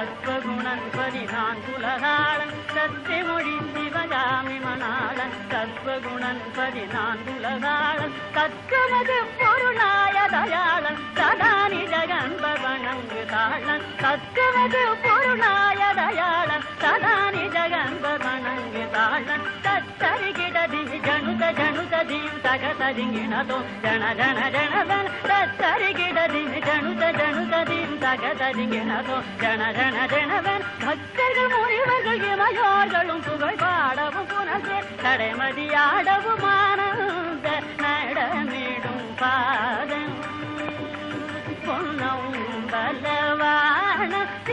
கற்பகுணன் பதினான் உலகாளன் சத்திய மொழி சிவகாமி மணாளன் கற்பகுணன் பதினான் உலகாளன் கற்கமது பொருளாய தயாளன் சதானி ஜகன்பவனங்கு தாளன் கற்கமது பொருளாய தயாளன் சதானி ஜகன்பவனங்கு தாளன் தத்தரிகிடதி ஜனுத ஜனுத தீம் தகதரிங்கிணதோ ஜன ஜன ஜனதன் தத்தரிகிடதி ஜனுத ஜனுத தீம் தகதரிங்கிணதோ ஜன ஜன ஜனதன் பக்தர்கள் முனிவர்கள் இமையோர்களும் புகழ் பாடவும் புனசே கடைமதியாடவும் ஆனந்த நடமிடும் பாதம் பொன்னம் பலவான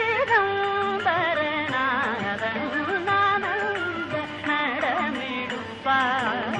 சிதம்பரநாதன் ஆனந்த நடமிடும் பாதம்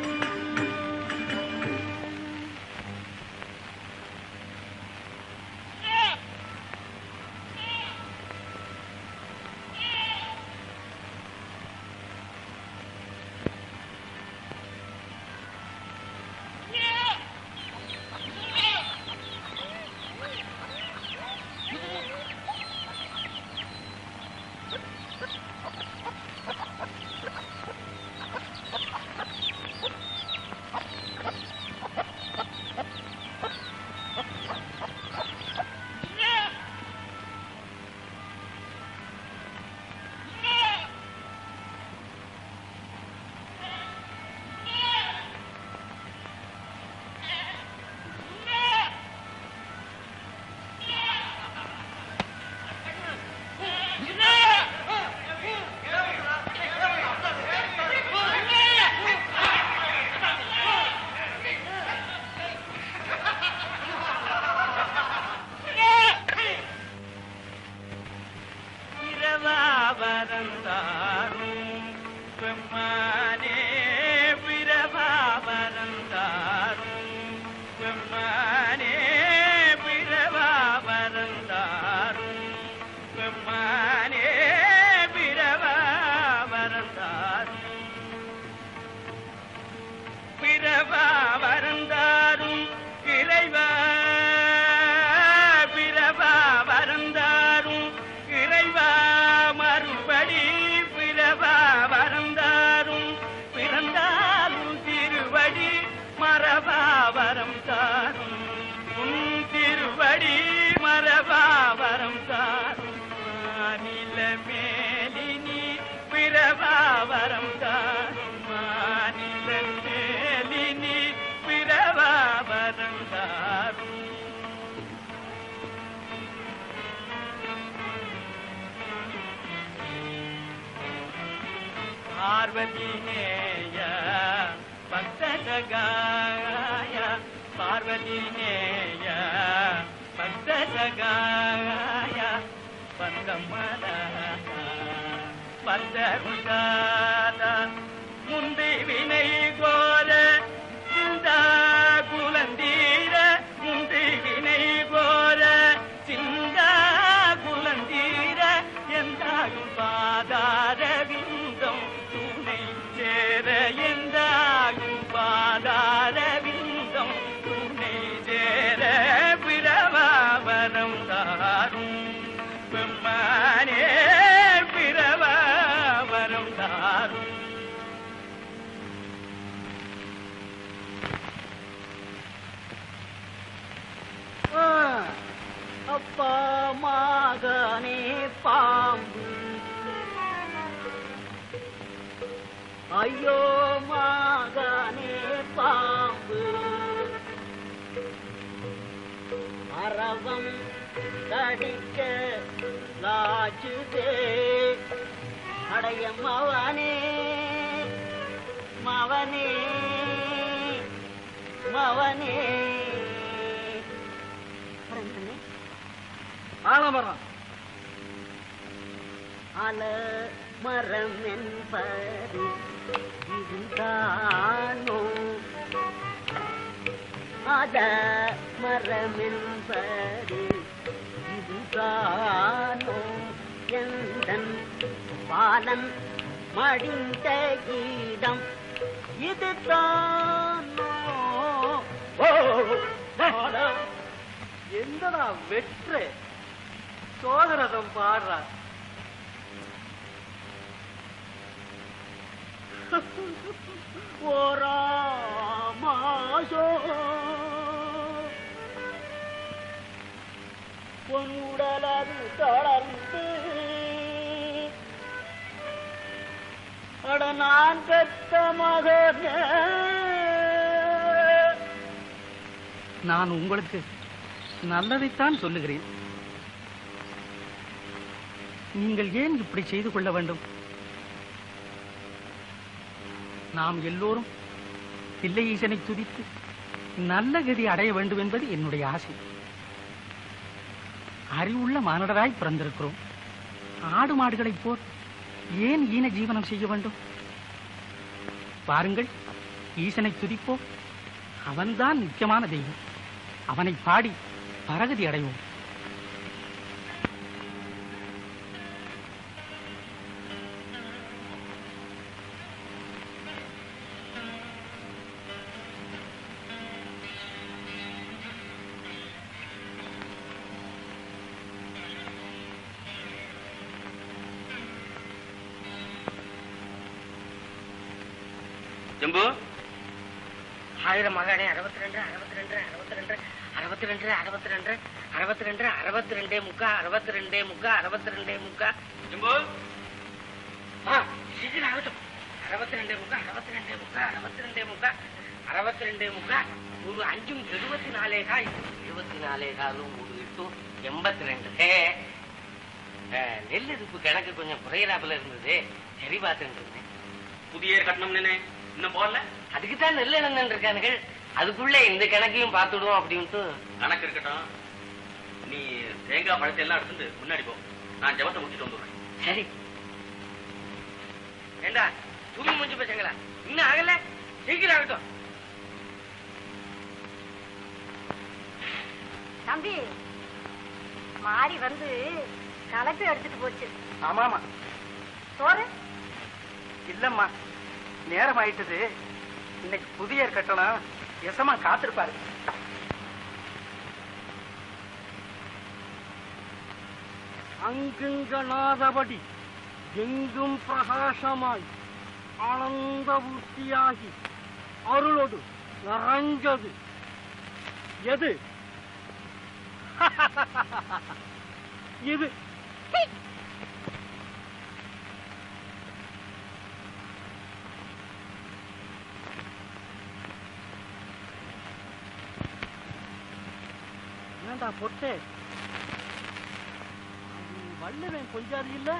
பிரபாவரந்தாரும் பெம்மானே பிரபாவரந்தாரும் பெம்மானே பிரபாவரந்தாரும் பெம்மானே பிரபாவரந்தாரும் பிறவா வருந்தாரும் இறைவா பிறவா வருந்தாரும் இறைவா மறுபடி பிறவா வருந்தாரும் பிறந்தாலும் திருவடி மரபா வரம் தாரும் உன் திருவடி மரபா வரம் தாரும் மாநில மேலினி பிறவா வரம் தாரும் மாநில மேலினி பிறவா வரம் தாரும் பார்வதி நேய பக்தகாய பார்வதி நேய பக்தகாய பந்தமல பந்தருஷாத முந்தி வினை கோர இந்த குலந்தீர முந்தி வினை கோர சிந்த குலந்தீர எந்தாகும் பாதார விந்தம் துணை சேர எந்தாகும் பாதார விந்தம் துணை சேர பிரபாவரம் தாரும் பெம்மானே பிரபாவரம் தாரும் ஆ, அப்பா மகனே பாம்பு ஐயோ மகனே பாம்பு அரவம் கடிக்க லாச்சுதே அடைய மவனே மவனே மவனே பரந்தனே ஆலமரம் அல மரம் என்பது இதுதானோ அத மரம் என்பது இதுதானோ எந்தன் பாலன் மடிந்த இடம் இதுதானோ ஓ, ஓ, ஓ. எந்தடா வெற்று சோதரதம் பாடுறார் ஓராமாசோ பொன்னுடலது தளர்ந்து அட நான் பெற்ற மகனே நான் உங்களுக்கு நல்லதைத்தான் சொல்லுகிறேன் நீங்கள் ஏன் இப்படி செய்து கொள்ள வேண்டும் நாம் எல்லோரும் தில்லை ஈசனை துதித்து நல்ல கதி அடைய வேண்டும் என்பது என்னுடைய ஆசை அறிவுள்ள மானிடராய் பிறந்திருக்கிறோம் ஆடு மாடுகளைப் போல் ஏன் ஈன ஜீவனம் செய்ய வேண்டும் பாருங்கள் ஈசனை துதிப்போம் அவன்தான் முக்கியமான தெய்வம் அவனை பாடி பரகதி அடைவோம் ஜம்பு ஆயிரம் மகானே அறுபத்தி ரெண்டு அறுபத்தி ரெண்டு அறுபத்தி ரெண்டு அறுபத்தி ரெண்டு அறுபத்தி ரெண்டு அறுபத்தி ரெண்டு அறுபத்தி ரெண்டே முக்கா அறுபத்தி ரெண்டே முக்கா அறுபத்தி ரெண்டே முக்கா ஜம்பு ஆ, சீக்கிரம் ஆகட்டும் அறுபத்தி ரெண்டே முக்கா அறுபத்தி ரெண்டே முக்கா அறுபத்தி ரெண்டே முக்கா அறுபத்தி ரெண்டே முக்கா ஒரு அஞ்சும் எழுபத்தி நாலே காய் எழுபத்தி நாலே காலும் ஒரு எட்டும் எண்பத்தி ரெண்டு ஏ, ஆ, நெல் இருப்பு கணக்கு கொஞ்சம் குறையலாப்புல இருந்தது சரி பார்த்துட்டு இருந்தேன் புதிய கட்டணம் நினை இன்னும் போடல அதுக்கு தான் நெல் இழந்தன் இருக்கானுகள் அதுக்குள்ள இந்த கணக்கையும் பார்த்துடுவோம் அப்படின்ட்டு கணக்கு இருக்கட்டும் நீ தேங்காய் பழத்தை எல்லாம் எடுத்துட்டு முன்னாடி போ நான் ஜபத்தை முடிச்சுட்டு வந்துடுறேன் சரி ஏண்டா தூங்கி முடிஞ்சு பசங்களா இன்னும் ஆகல சீக்கிரம் ஆகட்டும் தம்பி மாறி வந்து கலப்பை எடுத்துட்டு போச்சு ஆமாமா சோறு இல்லம்மா நேரம் ஆயிட்டது இன்னைக்கு புதிய கட்டணம் எசமா காத்திருப்பாரு அங்குங்கனாதபடி எங்கும் பிரகாசமாய் ஆனந்த ஊர்த்தியாகி அருளோடு நிறைஞ்சது எது இது ஏண்டா பொட்டே அது வல்லவன் கொஞ்சாது இல்ல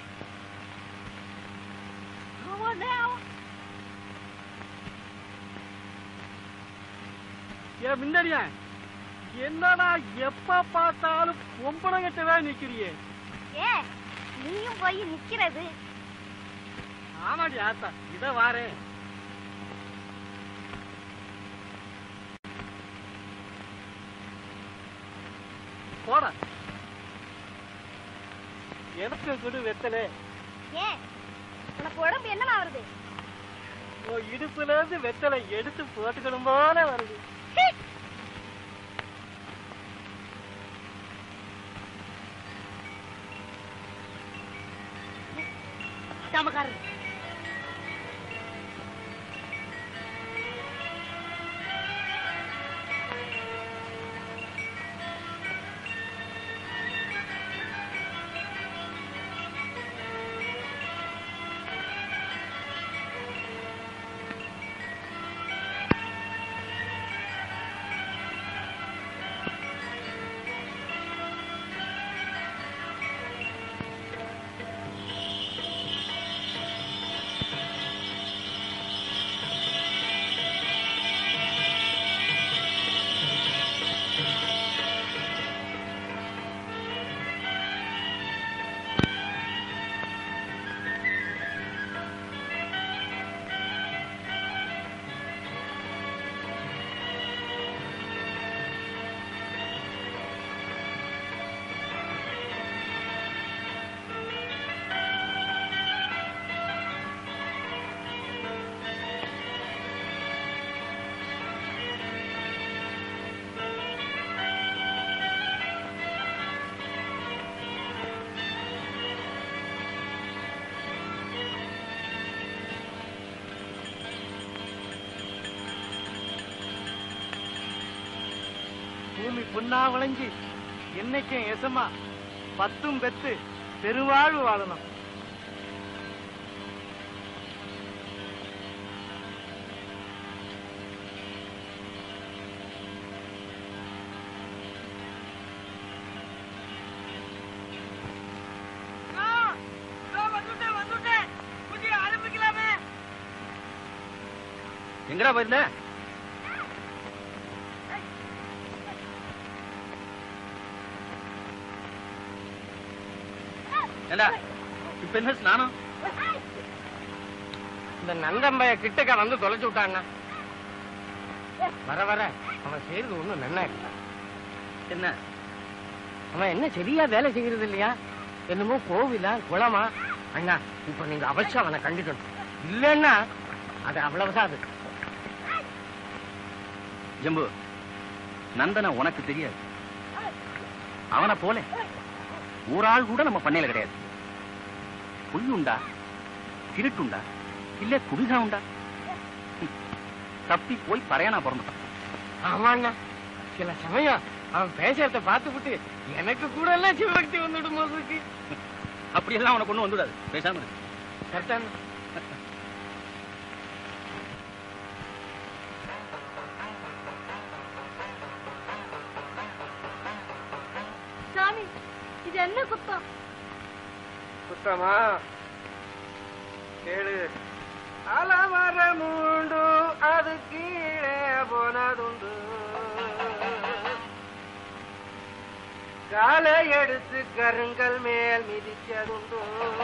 ஏ முன்னாடியா என்னடா எப்ப பார்த்தாலும் பொம்பளங்கிட்டவே நிக்கிறியே ஏ நீயும் போய் நிக்கிறது ஆமாடி ஆத்தா இத வாரேன் போட எனக்கு கொடு வெத்தலே ஏன் உனக்கு உடம்பு என்னமா வருது உன் இடுப்புல இருந்து வெத்தலை எடுத்து போட்டுக்கணும் போல வருது சீ! ஜாமக்காரர் பொண்ணா விளைஞ்சு என்னைக்கும் எசமா பத்தும் பெத்து பெருவாழ்வு வாழணும் எங்கடா போயிருந்த ஏண்டா இப்ப என்ன ஸ்நானம் இந்த நந்தம்பைய கிட்டக்க வந்து தொலைச்சு விட்டான்னா வர வர அவன் செய்யறது ஒண்ணும் நன்னா இல்ல என்ன அவன் என்ன சரியா வேலை செய்யறது இல்லையா என்னமோ கோவிலா குளமா அண்ணா இப்ப நீங்க அவசியம் அவனை கண்டிக்கணும் இல்லைன்னா அது அவ்வளவுதான் அது ஜம்பு நந்தன உனக்கு தெரியாது அவனை போல ஒரு ஆள் கூட நம்ம பண்ணையில கிடையாது பொய் உண்டா திருட்டுண்டா இல்ல குடிகா உண்டா ஹம். தப்பி போய் பறையனா பிறந்துட்டான் ஆமாண்ணா சில சமயம் அவன் பேசுறத பார்த்துவிட்டு எனக்கு கூட எல்லாம் சிவபக்தி வந்துடும் போதுக்கு அப்படியெல்லாம் அவனை கொண்டு வந்துடாது பேசாம இரு. கரெக்டான சாமி இது என்ன குத்தம் சுத்தமா கேளு அலமரம் உண்டு அது கீழே போனதுண்டு காலை எடுத்து கருங்கல் மேல் மிதிச்சதுண்டு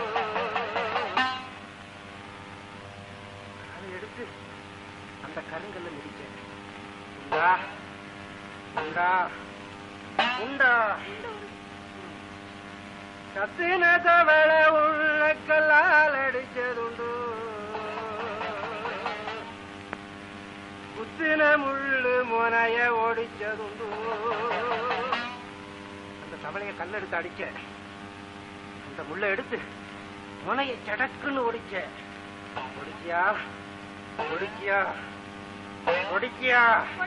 அதை எடுத்து அந்த கருங்கல்ல மிதிச்சேன் உண்டா உண்டா உண்டா கத்தின தவள உள்ள கல்லால் அடிச்சதுண்டு குத்தின முள்ளு முனைய ஓடிச்சதுண்டு அந்த தவளைய கல்லெடுத்து அடிச்ச அந்த முள்ள எடுத்து முனைய சடக்குன்னு ஒடிச்ச ஒடிக்கியா ஒடிக்கியா ஒடிக்கியா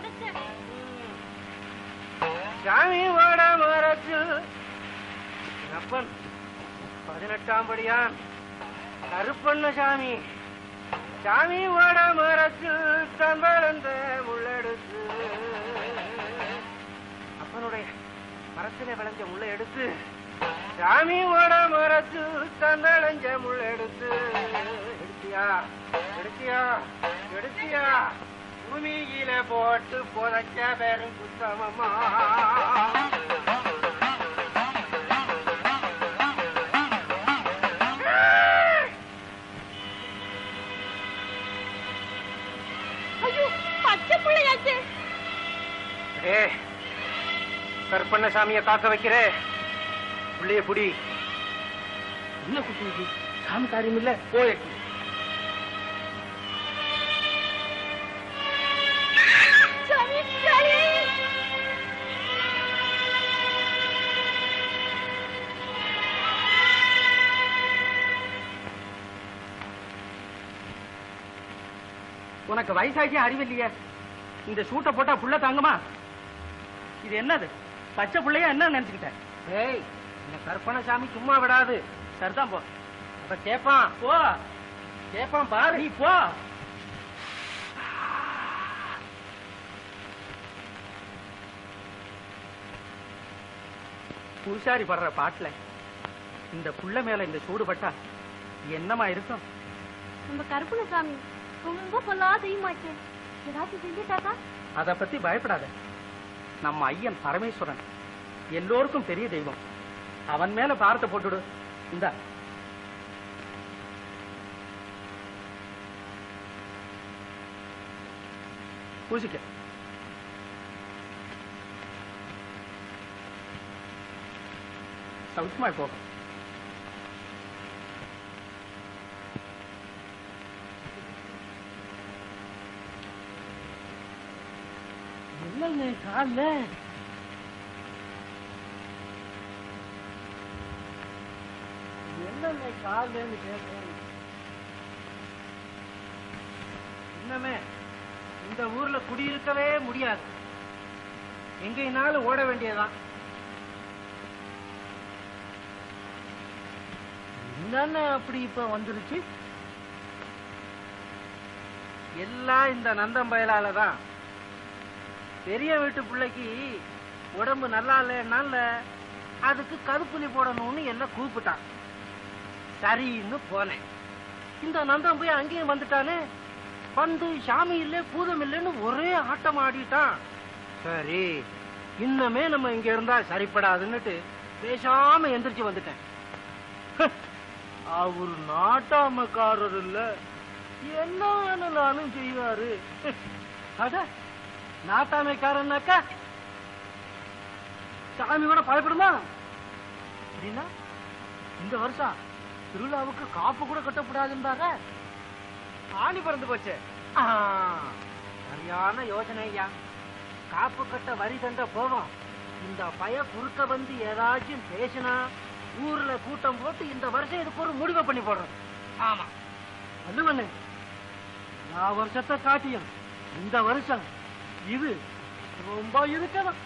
சாமி ஓட மரத்து அப்பன் பதினெட்டாம் படியான் கருப்பண்ண சாமி சாமி ஓட மரத்தில் தன் வளர்ந்த முள்ளெடுத்து அப்பனுடைய மரத்திலே விளைஞ்ச முள்ளை எடுத்து சாமி ஓட மரத்தில் தன் விளைஞ்ச முள்ளை எடுத்து எடுத்தியா எடுத்தியா எடுத்தியா பூமியில போட்டு புதைச்ச பேரும் குத்தமம்மா ஐயோ பச்சை பிள்ளையாச்சே அடே கருப்பண்ண சாமியை காக்க வைக்கிறே புள்ளைய புடி என்ன குட்டி சாமி காரியம் இல்ல போயிட்டு சாமி சாமி உனக்கு வயசாகி அறிவில்லையே இந்த சூட்டை போட்டா புள்ள தாங்குமா இது என்னது பச்சை புள்ளையா என்ன நினைச்சுக்கிட்டேன் ஏய் இந்த கருப்பண்ண சாமி சும்மா விடாது சரிதான் போ அப்ப கேப்பான் போ கேப்பான் பாரு நீ போ பூசாரி படுற பாட்டுல இந்த புள்ள மேல இந்த சூடு பட்டா என்னமா இருக்கும் நம்ம கருப்புல சாமி ரொம்ப பொல்லா செய்யுமாச்சே ஏதாச்சும் செஞ்சுட்டாக்கா அத பத்தி பயப்படாத நம்ம ஐயன் பரமேஸ்வரன் எல்லோருக்கும் பெரிய தெய்வம் அவன் மேல பாரத்தை போட்டுடு இந்தா பூசிக்க சௌக்கியமா போகும் என்னங்க கால்ல என்னங்க கால்லன்னு கேட்கிறேன் இன்னமே இந்த ஊர்ல குடியிருக்கவே முடியாது எங்கேனாலும் ஓட வேண்டியதுதான் என்னன்னு அப்படி இப்ப வந்துருச்சு எல்லாம் இந்த நந்தம் பயலால தான் பெரிய வீட்டு பிள்ளைக்கு உடம்பு நல்லா இல்லைன்னால அதுக்கு கருப்புலி போடணும்னு என்ன கூப்பிட்டான் சரின்னு போனேன் இந்த நந்தம் போய் அங்கேயும் வந்துட்டானே வந்து சாமி இல்லை பூதம் இல்லைன்னு ஒரே ஆட்டம் ஆடிட்டான் சரி இன்னமே நம்ம இங்க இருந்தா சரிப்படாதுன்னுட்டு பேசாம எந்திரிச்சு வந்துட்டேன் அவர் நாட்டாமக்காரர் இல்ல என்ன வேணாலும் செய்வாரு அட நாட்டாமைக்காரன்னாக்கா சாமி கூட பயப்படுமா அப்படின்னா இந்த வருஷம் திருவிழாவுக்கு காப்பு கூட கட்டக்கூடாதுன்றாங்க ஆணி பறந்து போச்சு ஆ, சரியான யோசனை ஐயா காப்பு கட்ட வரி தண்ட போவோம் இந்த பய குறுக்க வந்து ஏதாச்சும் பேசினா ஊர்ல கூட்டம் போட்டு இந்த வருஷம் இதுக்கு ஒரு முடிவை பண்ணி போடுறோம் ஆமா வள்ளுவண்ணு நான் வருஷத்தை காட்டியும் இந்த வருஷம் இது ரொம்ப இருக்கணும்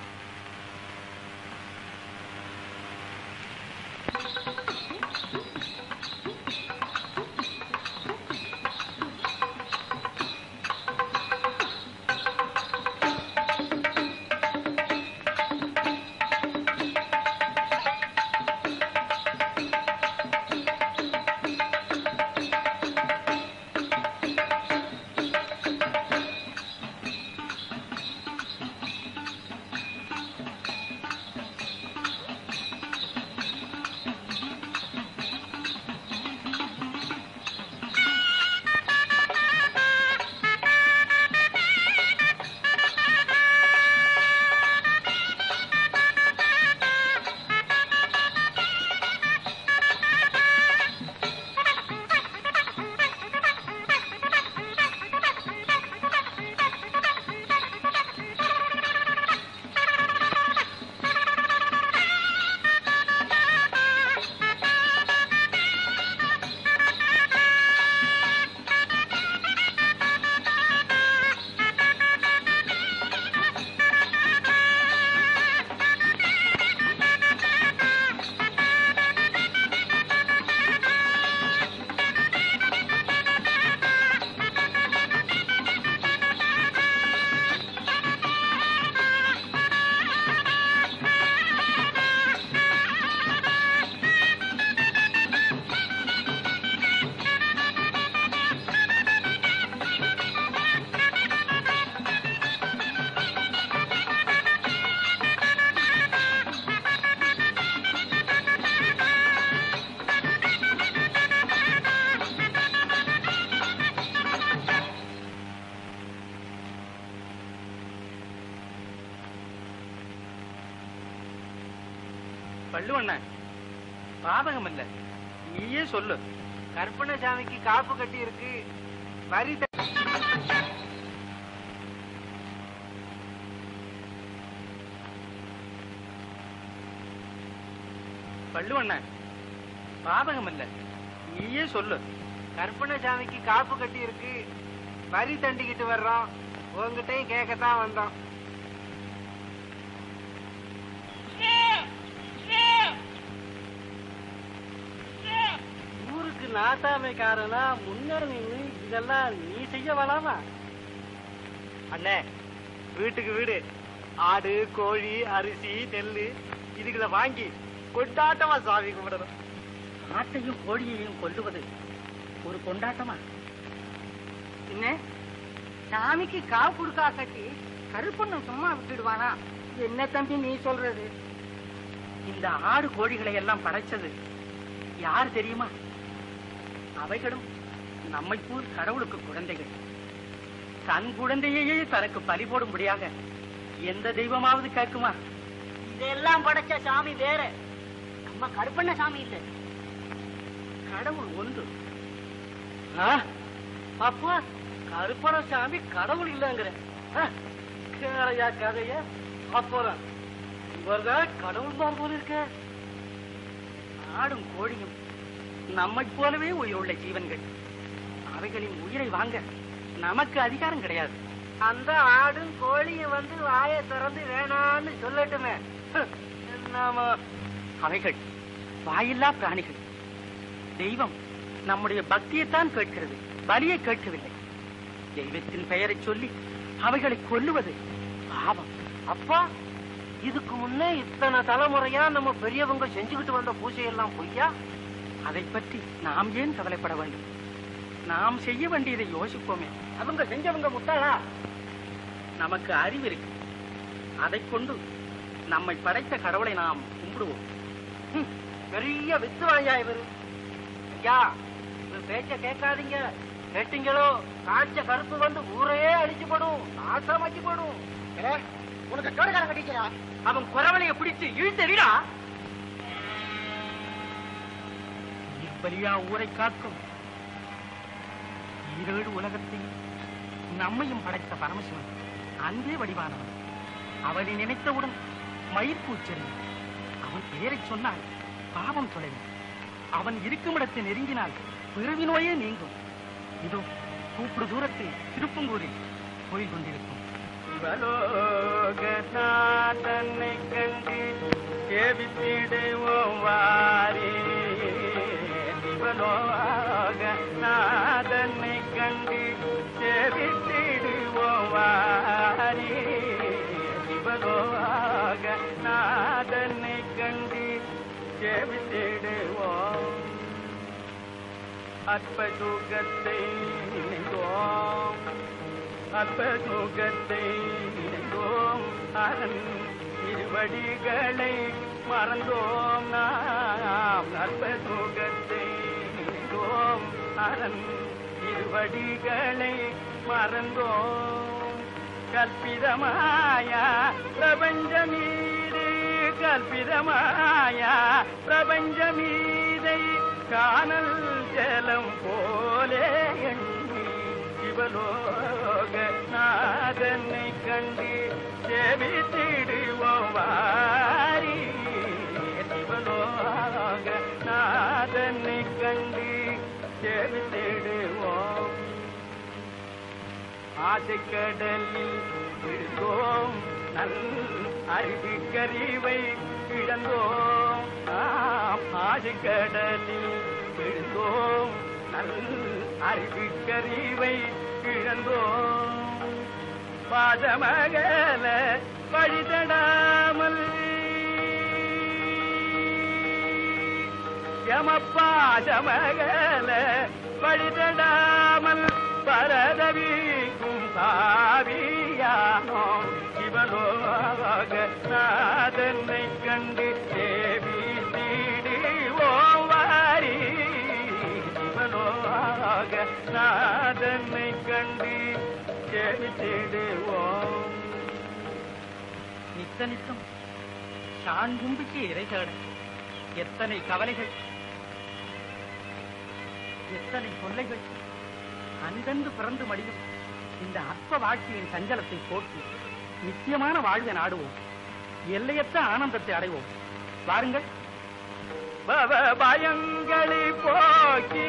வள்ளுவண்ண பாதகம் இல்ல நீயே சொல்லு கற்பனை சாமிக்கு காப்பு கட்டி இருக்கு வரி த- வள்ளுவண்ண பாதகம் இல்ல நீயே சொல்லு கற்பனை சாமிக்கு காப்பு கட்டி இருக்கு வரி தண்டிக்கிட்டு வர்றோம் உங்ககிட்டயும் கேட்கத்தான் வந்தோம் ஊருக்கு நாட்டாமைக்காரனா முன்னே நின்னு இதெல்லாம் நீ செய்ய வேணாமா அண்ணே வீட்டுக்கு வீடு ஆடு கோழி அரிசி நெல்லு இதுகளை வாங்கி கொண்டாட்டமா சாமி கும்பிடணும் ஆட்டையும் கோழியையும் கொல்லுவது ஒரு கொண்டாட்டமா என்ன சாமிக்கு காவு கொடுக்கா கட்டி கருப்பண்ண சும்மா விட்டுடுவானா என்ன தம்பி நீ சொல்றது இந்த ஆடு கோழிகளை எல்லாம் படைச்சது யார் தெரியுமா அவைகளும் நம்மை போல் கடவுளுக்கு குழந்தைகள் தன் குழந்தையையே தனக்கு பலி போடும்படியாக எந்த தெய்வமாவது கேட்குமா இதெல்லாம் படைச்ச சாமி வேற நம்ம கருப்பண்ண சாமி இல்ல கடவுள் ஒன்று ஆ? அப்பா கருப்பண சாமி கடவுள் இல்லங்கிற கேளையா கதைய அப்புறம் இவர்தான் கடவுள் தான் போல இருக்க ஆடும் கோழியும் நம்மைப் போலவே உயிருள்ள ஜீவன்கள் அவைகளின் உயிரை வாங்க நமக்கு அதிகாரம் கிடையாது அந்த ஆடும் கோழியும் வந்து வாயை திறந்து வேணான்னு சொல்லட்டுமே நாம அவைகள் வாயில்லா பிராணிகள் தெய்வம் நம்முடைய பக்தியைத்தான் கேட்கிறது பலியை கேட்கவில்லை தெய்வத்தின் பெயரை சொல்லி அவைகளை கொல்லுவது பாவம் அப்பா இதுக்கு முன்னே இத்தனை தலைமுறையா நம்ம பெரியவங்க செஞ்சுக்கிட்டு வந்த பூஜையெல்லாம் பொய்யா அதை பற்றி நாம் ஏன் கவலைப்பட வேண்டும் நாம் செய்ய வேண்டியதை யோசிப்போமே அவங்க செஞ்சவங்க முட்டாளா நமக்கு அறிவு இருக்கு அதைக் கொண்டு நம்மை படைத்த கடவுளை நாம் கும்பிடுவோம் ஹம், பெரிய வித்துவாயா இவரு ஐயா இவர் பேச்ச கேட்காதீங்க கேட்டீங்களோ காய்ச்ச கருப்பு வந்து ஊரையே அழிச்சு போடும் நாசமாக்கி போடும் உனக்கு கேடுகாரம் கட்டிக்கிறா அவன் குறவளைய பிடிச்சு இழுத்தடிடா பலியா ஊரை காக்கும் ஈரேழு உலகத்தையும் நம்மையும் படைத்த பரமசிவன் அன்பே வடிவானவன் அவனை நினைத்தவுடன் மயிர்பூச்செறியும் அவன் பெயரைச் சொன்னால் பாவம் தொலையும் அவன் இருக்கும் இடத்தை நெருங்கினால் பிறவி நோயே நீங்கும் இதோ கூப்பிடு தூரத்தில் திருப்பங்கூரில் கோயில் கொண்டிருக்கும் சிவலோகநாதனை கண்டு சேவித்திடுவோம் வாரி சிவலோகநாதனை கண்டு சேவித்திடுவோம் வாரி சிவலோகநாதனை கண்டு சேவித்திடுவோம் அற்ப சுகத்தை நினைந்தோம் அற்பமுகத்தை நினைந்தோம் அரண் திருவடிகளை மறந்தோம் நாம் அற்பமுகத்தை நினைந்தோம் அரண் திருவடிகளை மறந்தோம் கற்பிதமாயா பிரபஞ்சமீது கற்பிதமாயா பிரபஞ்சமீதை காணல் ஜலம் போலே எண்ணி சிவலோக நாதனை கண்டு செவித்திடுவோம் வாரி சிவலோக நாதனை கண்டு செவித்திடுவோம் ஆசைக்கடலில் விழுந்தோம் நல் அறிவுக்கறிவை இழந்தோம் நாம் ஆசைக்கடலில் விழுந்தோம் நல் அறிவுக்கறிவை இழந்தோம் பாதமகல வழிதடாமல் யமப்பாதமகல வழிதடாமல் பரதவிக்கும் பாவியானோ சிவலோக நாதனை கண்டு தேவி தீடுவோம் வாரி சிவலோக நாதனை கண்டு தேவி தீடுவோம் நித்த நித்தம் சான் கும்பிக்கு இறை தேட எத்தனை கவலைகள் எத்தனை தொல்லைகள் அந்தந்து பிறந்து மடியும் இந்த அற்ப வாழ்க்கையின் சஞ்சலத்தை போக்கி நித்தியமான வாழ்வை நாடுவோம் எல்லையற்ற ஆனந்தத்தை அடைவோம் வாருங்கள் பவ பயங்களை போக்கி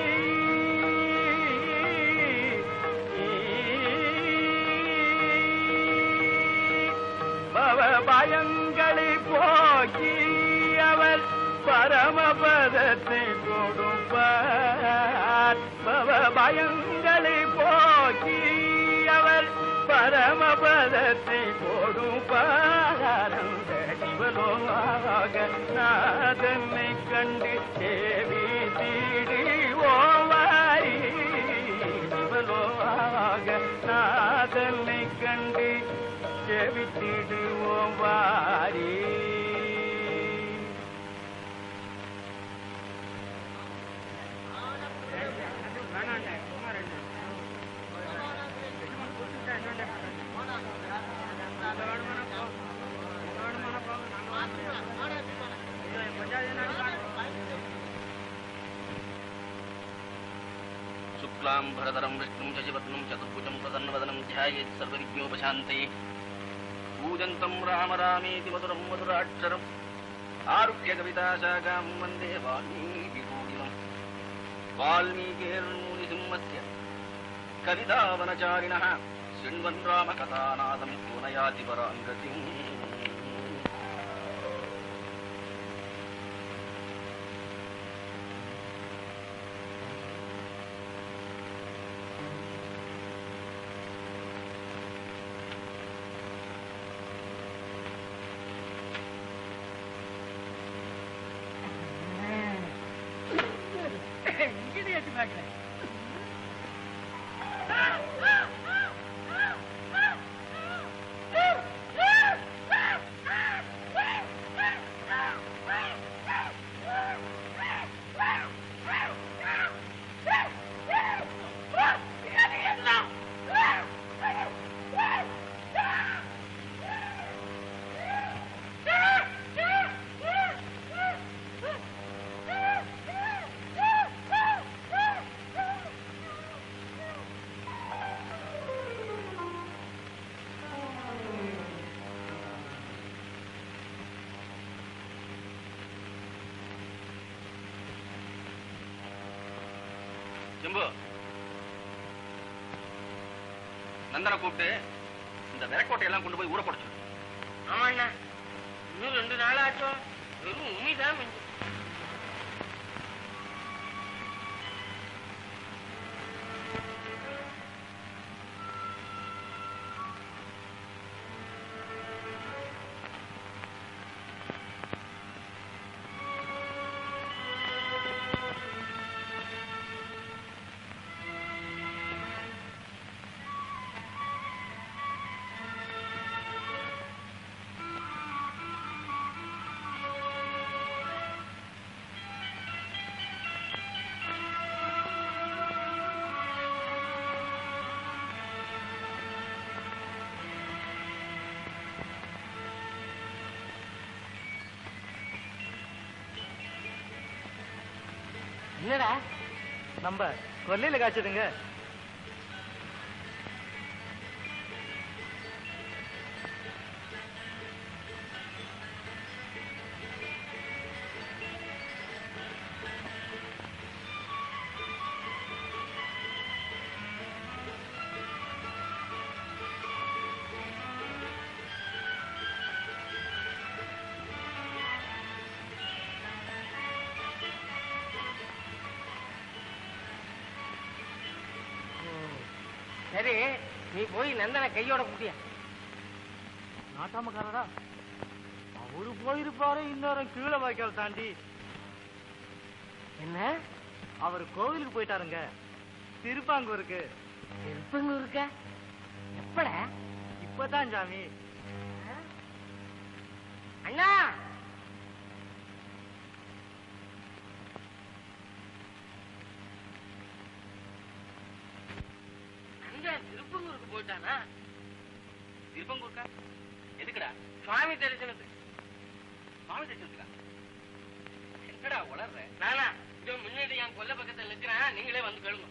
பவ பயங்களை போக்கி அவர் பரமபதத்தை கொடுப்பார் பவ பயங்களை போக்கி அவர் பரமபதத்தை கொடுப்பார் அந்த சிவலோக நாதனை கண்டு தேவி தீடுவோவாரி சிவலோக நாதனை கண்டு செவித்திடுவோம் வாரி शुक्लां भरधरं विष्णुं शशिवर्णं चतुर्भुजं प्रसन्नवदनं ध्यायेत् सर्वविघ्नोपशान्तये पूजन्तं राम रामेति मधुरं मधुराक्षरम् आरुह्यकविताशाखां वन्दे वाल्मीकिकोकिलम् वाल्मीकिर्मुनिसिंहस्य कवितावनचारिणः செண்வன்றாம கதாநாதம் கோனயாதிபராங்கதிம் ஜம்பு நந்தனை கூப்பிட்டு இந்த விரக்கோட்டை எல்லாம் கொண்டு போய் ஊற போட சொல்லு ஆமாண்ணா இன்னும் ரெண்டு நாள் ஆச்சும் வெறும் உமிதான் மிஞ்சும் என்னடா நம்ம கொல்லையில காய்ச்சதுங்க சரி நீ போய் நந்தனை கையோட கூட்டியா நாட்டாமக்காரரா அவரு போயிருப்பாரு இன்னொரு கீழே வாய்க்கால் தாண்டி என்ன அவர் கோவிலுக்கு போயிட்டாருங்க திருப்பாங்கூருக்கு திருப்பங்கூருக்க எப்பட இப்பதான் சாமி அண்ணா நந்தன் திருப்பங்கூருக்கு போயிட்டானா திருப்பங்கூர்க்கா எதுக்குடா சுவாமி தரிசனத்துக்கு சுவாமி தரிசனத்துக்கா என்னடா உளர்ற நானா இதோ முன்னாடி என் கொல்லை பக்கத்துல நிக்கிறேன் நீங்களே வந்து கேளுங்க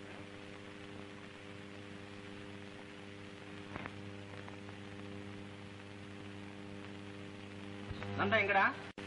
நந்தா எங்கடா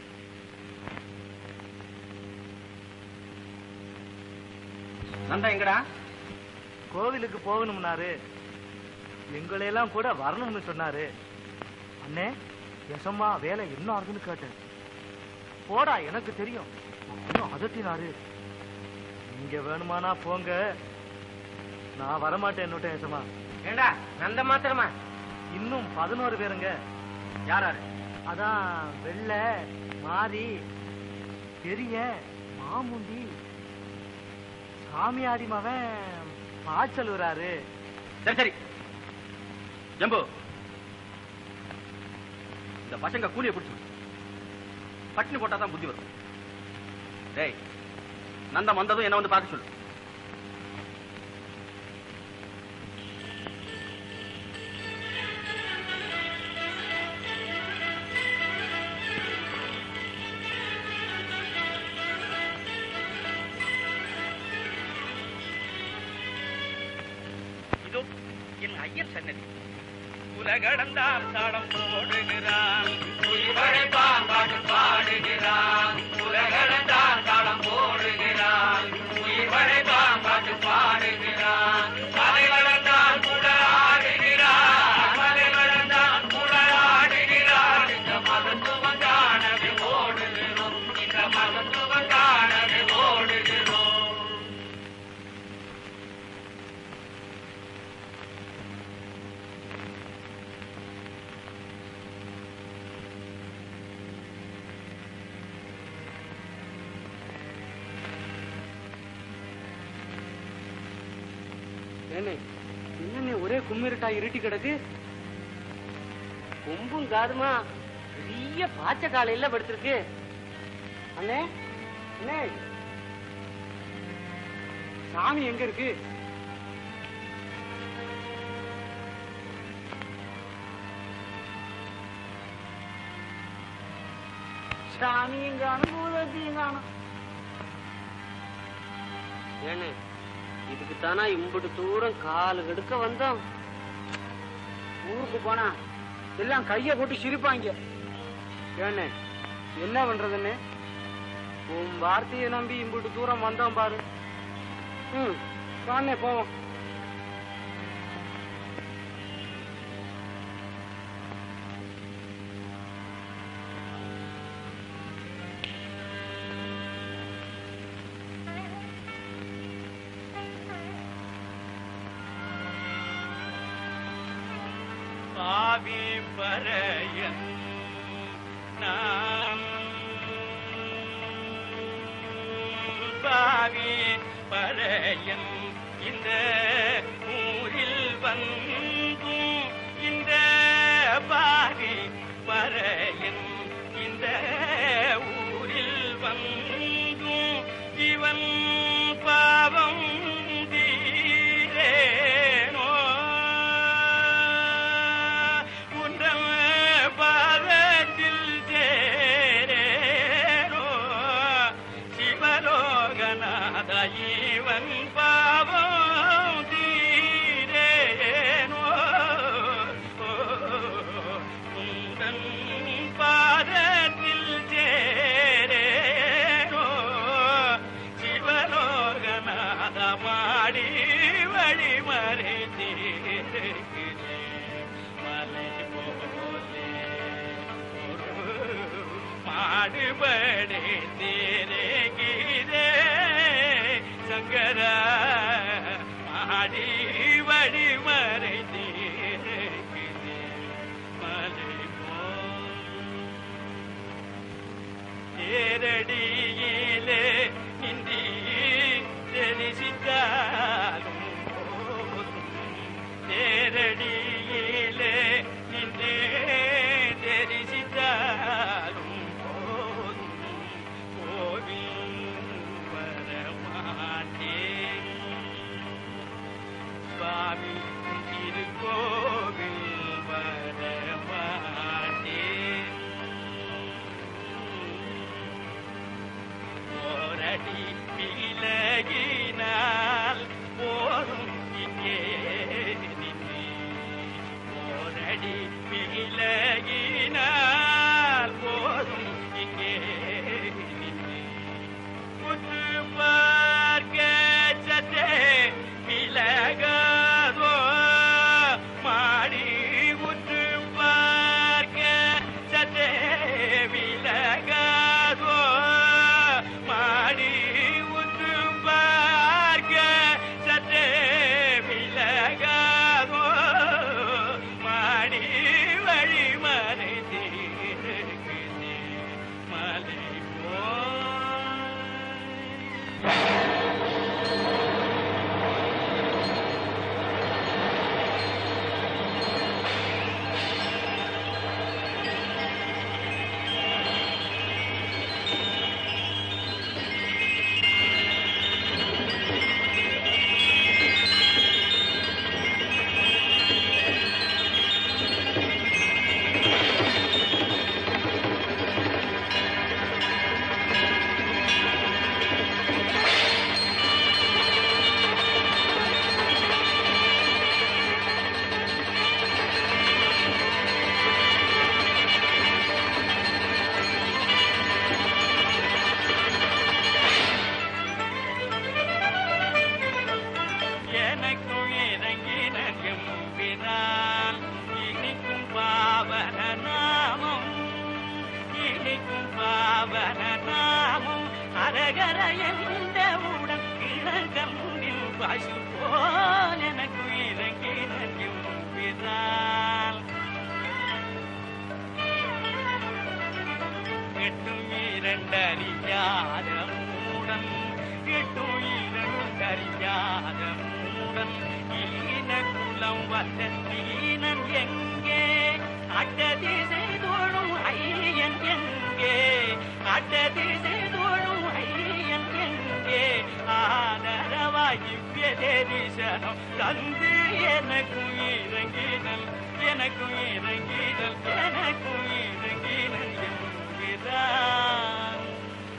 நந்தா எங்கடா கோவிலுக்கு போகணும்னாரு எங்களையெல்லாம் கூட வரணும்னு சொன்னாரு அண்ணே எசம்மா வேலை என்ன ஆகுதுன்னு கேட்டேன் போடா எனக்கு தெரியும் இன்னும் அதட்டினாரு நீங்க வேணுமானா போங்க நான் வரமாட்டேன் என்னட்டும் எசம்மா ஏண்டா நந்த மாத்திரமா இன்னும் பதினோரு பேருங்க யாராரு அதான் வெள்ளை மாறி பெரிய மாமுண்டி சாமியாடி மவன் பாய்ச்சல் வராரு சரி சரி ஜம்பு இந்த பசங்க கூலியை பிடிச்சு விடு. பட்டினி போட்டா தான் புத்தி வரும் டேய் நந்தம் வந்ததும் என்ன வந்து பார்க்க சொல்லு இதோ என் ஐயர் சன்னதி உலகடந்தார் தாளம் போடுகிறான் உயிர்வழைப்பான் பாட்டு பாடுகிறான் உலகடந்தார் தாளம் போடுகிறான் உயிர்வழைப்பான் பாட்டு பாடுகிறான் மலை வளர்ந்தால் கூட ஆடுகிறான் ஏனே என்னண்ணே ஒரே கும்மிருட்டா இருட்டி கிடக்கு கொம்பும் காதுமா பெரிய பாச்ச காலையில படுத்திருக்கு அண்ணே அண்ணே சாமி எங்க இருக்கு சாமியும் காணும் பூதத்தையும் காணும் ஏன்னு இதுக்கு தானா இம்புட்டு தூரம் காலு கெடுக்க வந்தோம் ஊருக்கு போனா எல்லாம் கைய போட்டு சிரிப்பாங்க ஏண்ணே என்ன பண்றதுன்னு உன் வார்த்தையை நம்பி இம்புட்டு தூரம் வந்தோம் பாரு ம் வாண்ணே போவோம் பாவி பறையன் நாம் பாவி பறையன் இந்த ஊரில் வந்தும் இந்த பாவி பறையன் இந்த ஊரில் வந்தும் இவன் பாவம் தீரேனோ உந்தம் பாதத்தில் சேரேனோ சிவலோகநாத இவன் பாவம் தீரேனோ உந்தன் பாதத்தில் சேரேனோ சிவலோகநாத மாடி வழிமறை மலை போலே ஒரு மாடுபடி தீரே சங்கர மாடி வழிமறை தீரே மலை போல் தேரடியிலே நின்றி தெரிசித்தாலும் போதும் தேரடியிலே நின்றே தெரிசித்தாலும் போதும் கோவில் வரமாட்டேன் சுவாமி திருக்கோவில் வரமாட்டேன் ஓரடி விலகினால் போதும் இங்கே நின்று ஓரடி விலகினால் போதும் இங்கே நின்று உற்று பார்க்க சற்றே விலகாதோ மாடி உற்று பார்க்க சற்றே விலகாதோ மாடி உற்று பார்க்க சற்றே விலகாதோ மாடி வழி மறைந்திருக்குதே மலை போய் எனக்கும் இறங்கின எம்பினால் இனிக்கும் பாவன நாமம் இனிக்கும் பாவன நாமம் அரகர எந்த உடன் இளங்கம்பில் பசு போல் எனக்கும் இறங்கின எம்பினால் எட்டும் இரண்டறியாத மூடன் எட்டும் இரண்டறியாத மூடன் அட்டதிசை தோழும் ஐயன் எங்கே அட்டதிசை தோழும் ஐயன் எங்கே ஆதரவாய் திவ்ய தரிசனம் தந்து எனக்கும் இறங்கினல் எனக்கும் இறங்கினல் எனக்கும் இறங்கினல் என்கிறான்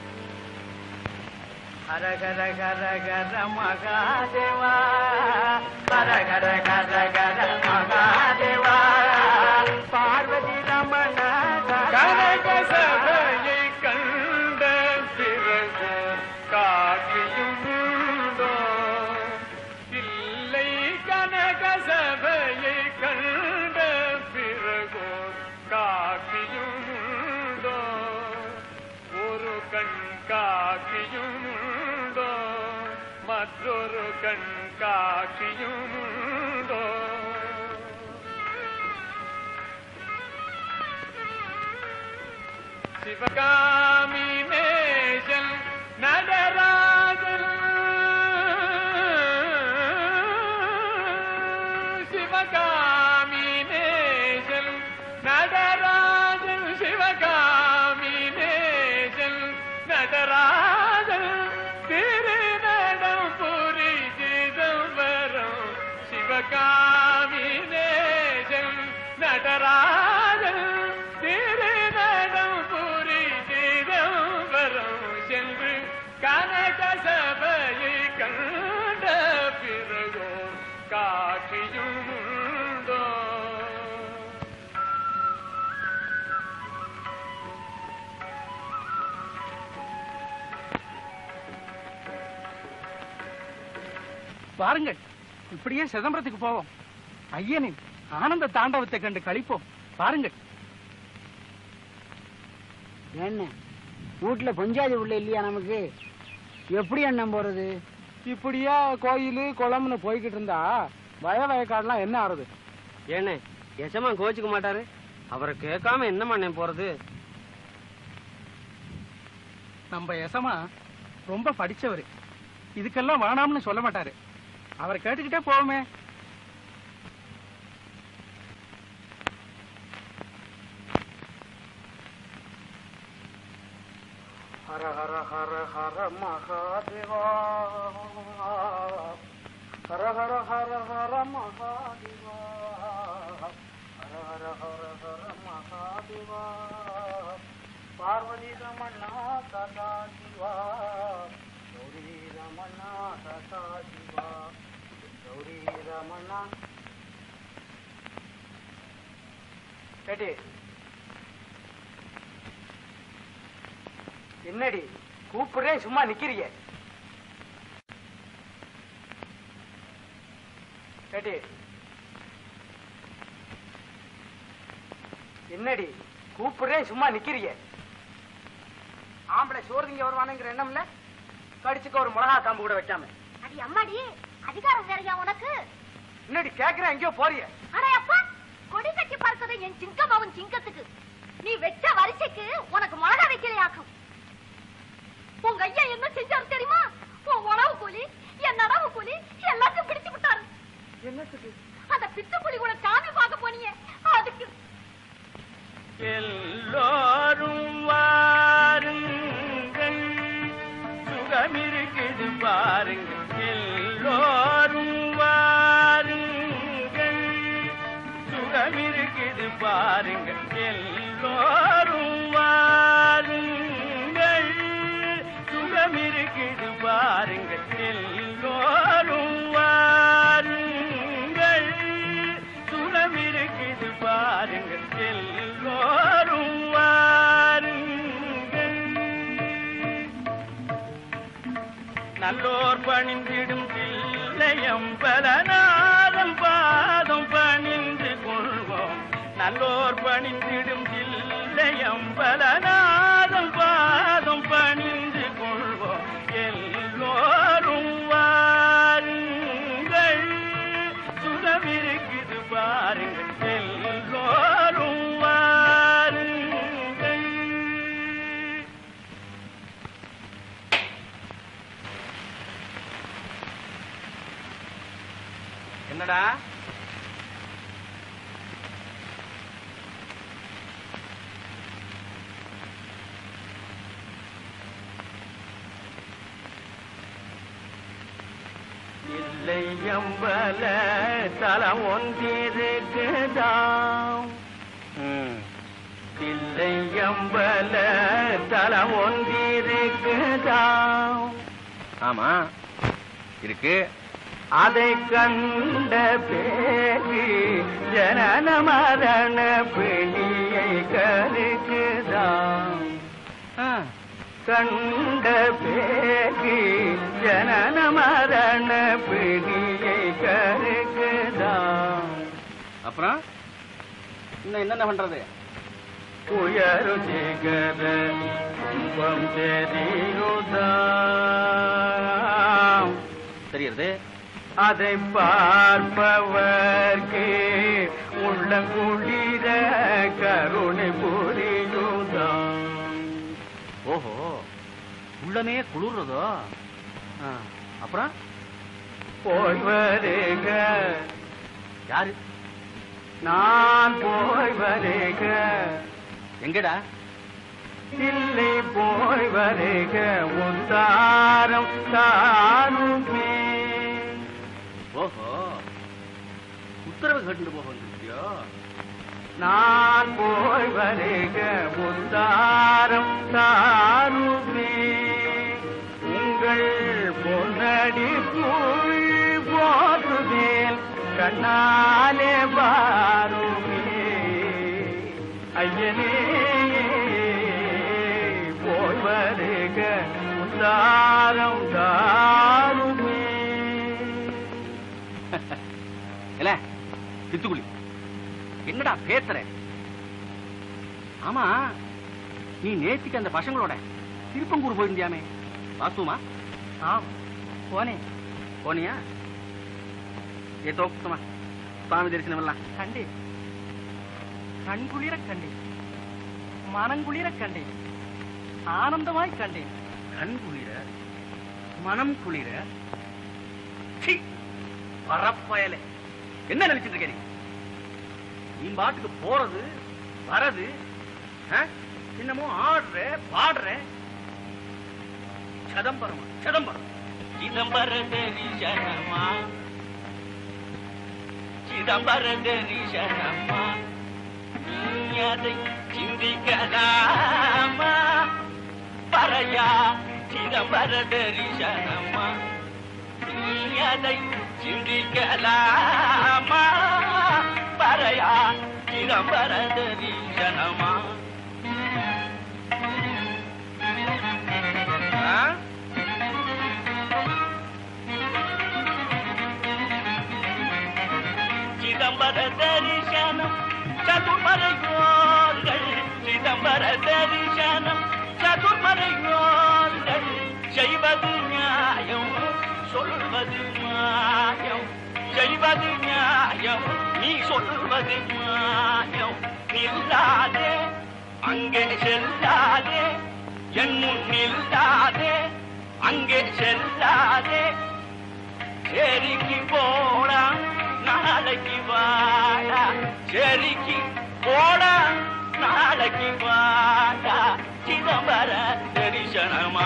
ஹர ஹர ஹர ஹர மகாதேவா ஹர ஹர ஹர ஹர மகாதேவா பார்வதி ரமண கனக சபையை கண்ட பிறகு காட்சியும் உண்டோ இல்லை கனக சபையை கண்ட பிறகு காட்சியும் உண்டோ ஒரு கண் காட்சியும் உண்டோ மற்றொரு கண் காட்சியும் உண்டோ சிவகாமி நேசன் நடராஜன் சிவகாமி நேசன் நடராஜன் சிவகாமி நேசன் நடராஜன் திருநடம் புரி சிதம்பரம் சிவகாமி நேசன் நடராஜன் திருநடம் புரி சிதம்பரம் சென்று கனக சபையை கண்ட பிறகோ காட்சியும் உண்டோ பாருங்கள் இப்படியே சிதம்பரத்துக்கு போவோம் ஐயனின் ஆனந்த தாண்டவத்தை கண்டு கழிப்போம் பாருங்கள் என்ன வீட்டுல பஞ்சாயத்து உள்ள இல்லையா நமக்கு எப்படி எண்ணம் போறது இப்படியா கோயில் குளம்னு போய்கிட்டு இருந்தா வய வயக்காடுலாம் என்ன ஆறுது ஏண்ணே எசமா கோச்சுக்க மாட்டாரு அவரை கேட்காம என்ன பண்ண போறது நம்ம எசமா ரொம்ப படிச்சவரு இதுக்கெல்லாம் வேணாம்னு சொல்ல மாட்டாரு அவரை கேட்டுக்கிட்டே போவோமே ஹர ஹர ஹர ஹர மகாதேவா ஹர ஹர ஹர ஹர மகாதேவா ஹர ஹர ஹர ஹர மகாதேவா பார்வதி ரமணா சதா சிவா கௌரி ரமணா சதா சிவா கௌரி ரமணா கேட்டி என்னடி கூப்பிடுறேன் சும்மா நிக்கிறிய கேட்டி என்னடி கூப்பிடுறேன் சும்மா நிக்கிறிய ஆம்பளை சோறு திங்க வருவானுங்கிற எண்ணம்ல கடிச்சுக்க ஒரு மிளகா காம்பு கூட வைக்காம அடி அம்மாடி அதிகாரம் வேறையா உனக்கு என்னடி கேக்குறேன் எங்கேயோ போறிய அடே அப்பா கொடி கட்டி பார்க்கறது என் சிங்கம் அவன் சிங்கத்துக்கு நீ வெச்ச வரிசைக்கு உனக்கு மிளகா வைக்கலையாக்கும் உங்க ஐயா என்ன செஞ்சாரு தெரியுமா உன் உணவு கூலி என் நடவு கூலி எல்லாத்தையும் பிடிச்சு விட்டாரு என்னத்துக்கு அந்த பித்து புலி கூட சாமி பார்க்க போனீங்க அதுக்கு எல்லோரும் வாருங்கள் சுகமிருக்குது பாருங்கள் எல்லோரும் வாருங்கள் சுகமிருக்குது பாருங்கள் எல்லோரும் வாருங்கள் சுகமிருக்குது பாருங்கள் எல்லோரும் வாருங்கள் சுகமிருக்குது பாருங்கள் எல்லோரும் வாருங்கள் நல்லோர் பணிந்திடும் தில்லையம் பலநாதம் பாதம் பணிந்து கொள்வோம் நல்லோர் பணிந்திடும் தில்லையம் பலநாதம் பாதம் பணிந்து கொள்வோம் எல்லோரும் வாருங்கள் சுகமிருக்குது பாருங்கள் எல்லோரும் வாருங்கள் என்னடா இல்லையம்பல தலம் ஒன்றிருக்குதாம் இல்லையம்பல தலம் ஒன்றிருக்குதாம் ஆமா இருக்கு அதை கண்ட பேரு ஜனன மரண பிணியை கருக்குதாம் ஆ, கண்ட பேரு ஜனன மரண பிணியை கருக்குதாம் அப்புறம் இன்னும் என்னென்ன பண்றது உயரு ஜிகர துன்பம் தெரியுதாம் தெரியுது அதை பார்ப்பவர்க்கு உள்ளங்குளிர கருணை புரியுதாம் ஓஹோ உள்ளமே குளிர்றதோ ஆ, அப்புறம் போய் வருக யாரு நான் போய் வருக எங்கடா இல்லை போய் வருக உத்தாரம் தாருமே ஓஹோ உத்தரவு கேட்டு போக வந்துருக்கியோ நான் போய் வருக உத்தாரம் தாருமே உங்கள் பொன்னடி புல் போற்றுவேல் கண்ணாலே பாருமே ஐயனே போய் வருக உத்தாரம் தாருமே இல்ல சித்துக்குழி என்னடா பேசுற ஆமா நீ நேத்திக்கு அந்த பசங்களோட திருப்பங்கூர் போயிருந்தியாமே வாஸ்துமா ஆம் போனேன் போனியா ஏ தோக்குமா சுவாமி தரிசனம் எல்லாம் கண்டேன் கண்குளிர கண்டேன் மனங்குளிர கண்டேன் ஆனந்தமாய் கண்டேன் கண் குளிர மனம் குளிர சீ, வரப்பயலே என்ன நினைச்சிட்டு இருக்க நீ நீ பாட்டுக்கு போறது வரது ஆ? என்னமோ ஆடுற பாடுற சதம்பரமா சதம்பரம் சிதம்பர தரிசனமா சிதம்பர தரிசனமா நீ அதை சிந்திக்கலாமா பறையா சிதம்பர தரிசனமா நீ அதை சிந்திக்கலாமா பறையா சிதம்பர தரிசனமா ஆ? சிதம்பர தரிசனம் சதுர்மறையோர்கள் சிதம்பர தரிசனம் சதுர்மறையோர்கள் செய்வது நியாயம் சொல்வது நியாயம் செய்வது நியாயம் நீ சொல்வது நியாயம் நில்லாதே அங்கே செல்லாதே என் முன் நில்லாதே அங்கே செல்லாதே செரிக்கு போடா நாளைக்கு வாடா செரிக்கு போடா நாளைக்கு வாடா சிதம்பர தரிசனமா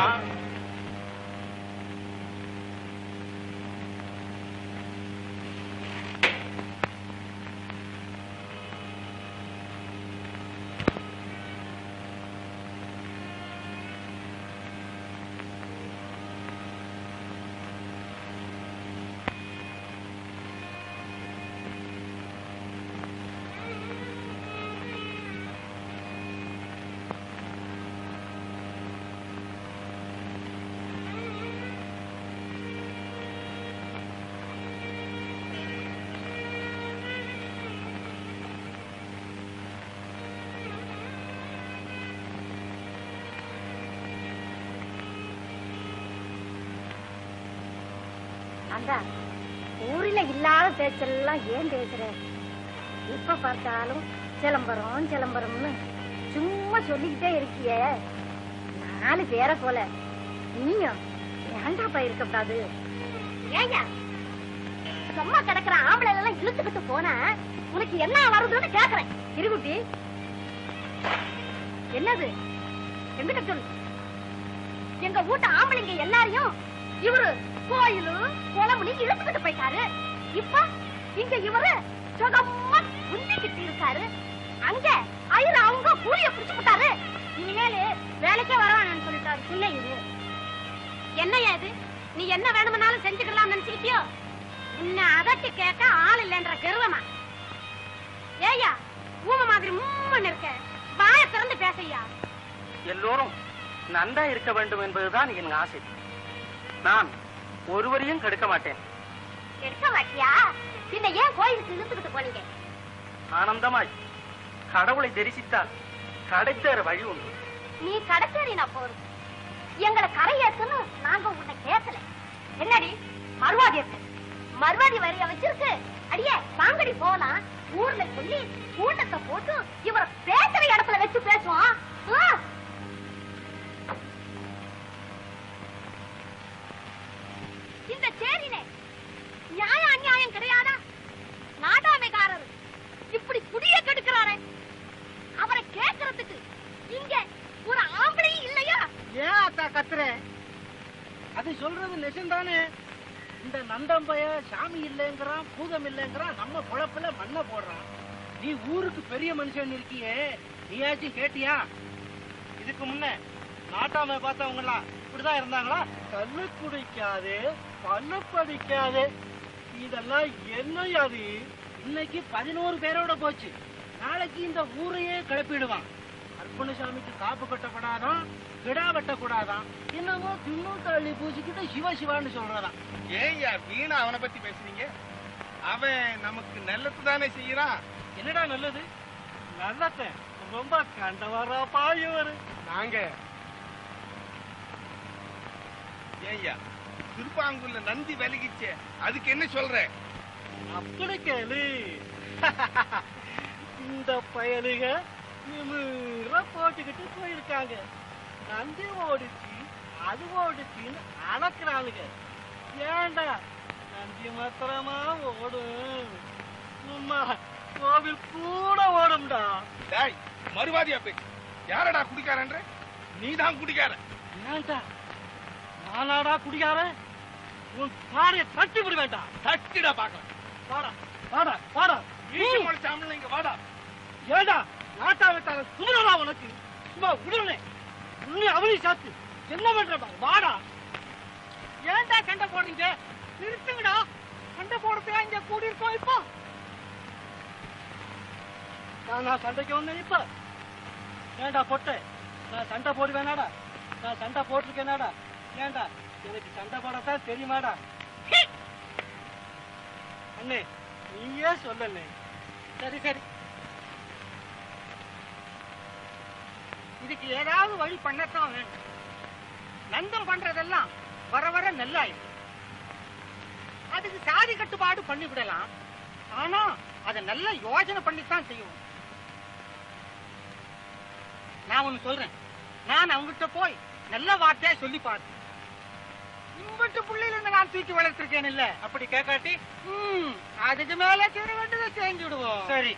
அந்த ஊரில இல்லாத பேச்செல்லாம் ஏன் பேசுற எப்ப பார்த்தாலும் சிலம்பரம் சிலம்பரம்னு சும்மா சொல்லிக்கிட்டே இருக்கியே நாலு பேரை போல நீயும் ஏண்டாப்பா இருக்கக்கூடாது ஏங்க சும்மா கிடக்குற ஆம்பளை எல்லாம் இழுத்துக்கிட்டு போனா உனக்கு என்ன வருதுன்னு கேக்குறேன் இருகுட்டி என்னது எங்கிட்ட சொல்லு எங்க வீட்டு ஆம்பளைங்க எல்லாரையும் இவரு கோயிலு குளம்னு இழுத்துக்கிட்டு போயிட்டாரு இப்ப இங்க இவரு சுகமா குந்திக்கிட்டு இருக்காரு அங்க ஐயர் அவங்க கூலிய புடிச்சு விட்டாரு இனிமேலு வேலைக்கே வரவானு சொல்லிட்டாரு பிள்ளை இது என்னையா இது நீ என்ன வேணும்னாலும் செஞ்சுக்கலாம் நினைச்சுக்கிட்டியோ உன்னை அதட்டி கேட்க ஆள் இல்லைன்ற கருவமா ஏய்யா ஊம மாதிரி மும்மன் இருக்க வாய திறந்து பேசையா எல்லோரும் நன்றா இருக்க வேண்டும் என்பதுதான் என் ஆசை நான் ஒருவரையும் கெடுக்க மாட்டேன் எடுக்க மாட்டியா பின்ன ஏன் கோயிலுக்கு இழுத்துக்கிட்டு போனீங்க ஆனந்தமாய் கடவுளை தரிசித்தால் கிடைத்தேற வழி உண்டு நீ கடைச்சேரினா போதும் எங்களை கரையேத்துன்னு நாங்க உன்னை கேட்கல என்னடி மறுவாதி இருக்கு மறுவாதி வரிய வச்சிருக்கு அடியே வாங்கடி போலாம் ஊர்ல சொல்லி கூட்டத்தை போட்டு இவரை பேசுற இடத்துல வச்சு பேசுவோம் ஆ? இந்த சேரினே நியாய அநியாயம் கிடையாதா நாட்டாமைக்காரர் இப்படி குடிய கெடுக்கிறாரே அவரை கேட்கறதுக்கு இங்க ஒரு ஆம்பளையும் இல்லையா ஏன் அத்தா கத்துற அது சொல்றது நிஜம்தானே இந்த நந்தம்பைய சாமி இல்லைங்கிறான் பூதம் இல்லைங்கிறான் நம்ம பொழப்புல மண்ணை போடுறான் நீ ஊருக்கு பெரிய மனுஷன் இருக்கியே நீயாச்சும் கேட்டியா இதுக்கு முன்ன நாட்டாம பார்த்தவங்களா இப்படிதான் இருந்தாங்களா கண்ணு குடிக்காது பல்லு படிக்காது இதெல்லாம் என்னையா அது இன்னைக்கு பதினோரு பேரோட போச்சு நாளைக்கு இந்த ஊரையே கிளப்பிடுவான் அர்ப்பணசாமிக்கு காப்பு கட்டப்படாதான் கிடா வெட்டக்கூடாதான் என்னமோ தின்னு தள்ளி பூசிக்கிட்டு சிவ சிவான்னு சொல்றதான் ஏய்யா வீணா அவனை பத்தி பேசுறீங்க அவன் நமக்கு நல்லது தானே செய்யறான் என்னடா நல்லது நல்லத ரொம்ப கண்டவரா பாயவர் நாங்க ஏய்யா திருப்பாங்கூர்ல நந்தி விலகிச்சே அதுக்கு என்ன சொல்ற அப்படி கேளு இந்த பயலுக நிமிர போட்டுக்கிட்டு போயிருக்காங்க நந்தி ஓடிச்சு அது ஓடிச்சுன்னு அளக்குறாளுங்க ஏண்டா நந்தி மாத்திரமா ஓடும் சும்மா கோவில் கூட ஓடும்டா டேய் மறுவாதியா பேச்சு யாரடா குடிக்காரன்ற நீ தான் குடிக்கார ஏண்டா நானாடா குடிக்காரன் உன் பாடைய தட்டி விட வேண்டாம் தட்டிடா பாக்கலாம் வாடா வாடா வாடா ஈச முளைச்சாமல் இங்க வாடா ஏடா நாட்டாவத்தார சுமரா உனக்கு சும்மா விடுறேன் உன்னை அவனி சாத்து என்ன பண்ற பாரு, வாடா ஏன்டா சண்டை போடுறீங்க நிறுத்துங்கடா சண்டை போடுறதுக்கா இங்க கூடி இருக்கோம் இப்போ நான் நான் சண்டைக்கு வந்தேன் இப்ப ஏண்டா பொட்டை நான் சண்டை போடுவேனாடா நான் சண்டை போட்டிருக்கேனாடா ஏண்டா எனக்கு சண்டை போடத்தான் தெரியுமாடா அண்ணே நீயே சொல்லண்ணே சரி சரி இதுக்கு ஏதாவது வழி பண்ணத்தான் வேணும் நந்தம் பண்றதெல்லாம் வர வர நல்லாயிடும் அதுக்கு சாதி கட்டுப்பாடு பண்ணி விடலாம் ஆனா அதை நல்ல யோசனை பண்ணித்தான் செய்யணும் நான் ஒண்ணு சொல்றேன் நான் அவங்ககிட்ட போய் நல்ல வார்த்தையா சொல்லி பார்த்தேன் இம்பட்டு புள்ளையில இருந்து நான் தூக்கி வளர்த்திருக்கேன் இல்ல அப்படி கேட்காட்டி ம், அதுக்கு மேல தீர வேண்டியதை செஞ்சு விடுவோம் சரி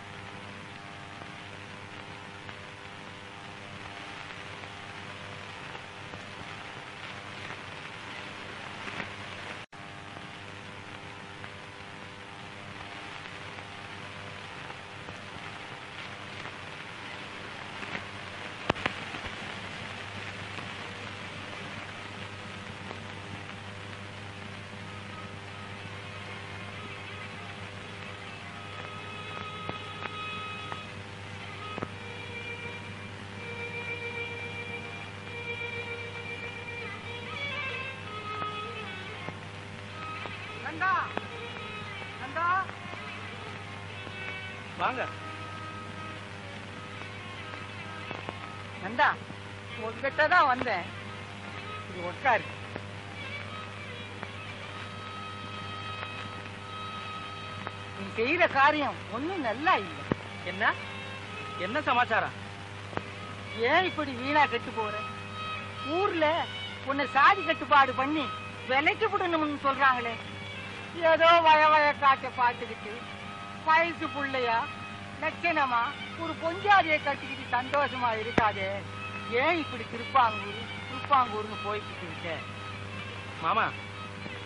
நந்தா நந்தா வாங்க நந்தா உங்ககிட்ட தான் வந்தேன் இது உட்காரு நீ செய்யற காரியம் ஒண்ணும் நல்லா இல்லை என்ன என்ன சமாச்சாரம் ஏன் இப்படி வீணா கெட்டு போற ஊர்ல உன்னை சாதி கட்டுப்பாடு பண்ணி விலைக்கு விடணும்னு சொல்றாங்களே ஏதோ வய வய காட்ட பார்த்துக்கிட்டு வயசு புள்ளையா லட்சணமா ஒரு பொஞ்சாதியை கட்டிக்கிட்டு சந்தோஷமா இருக்காதே ஏன் இப்படி திருப்பாங்கூர் திருப்பாங்கூர்னு போய்கிட்டு இருக்க மாமா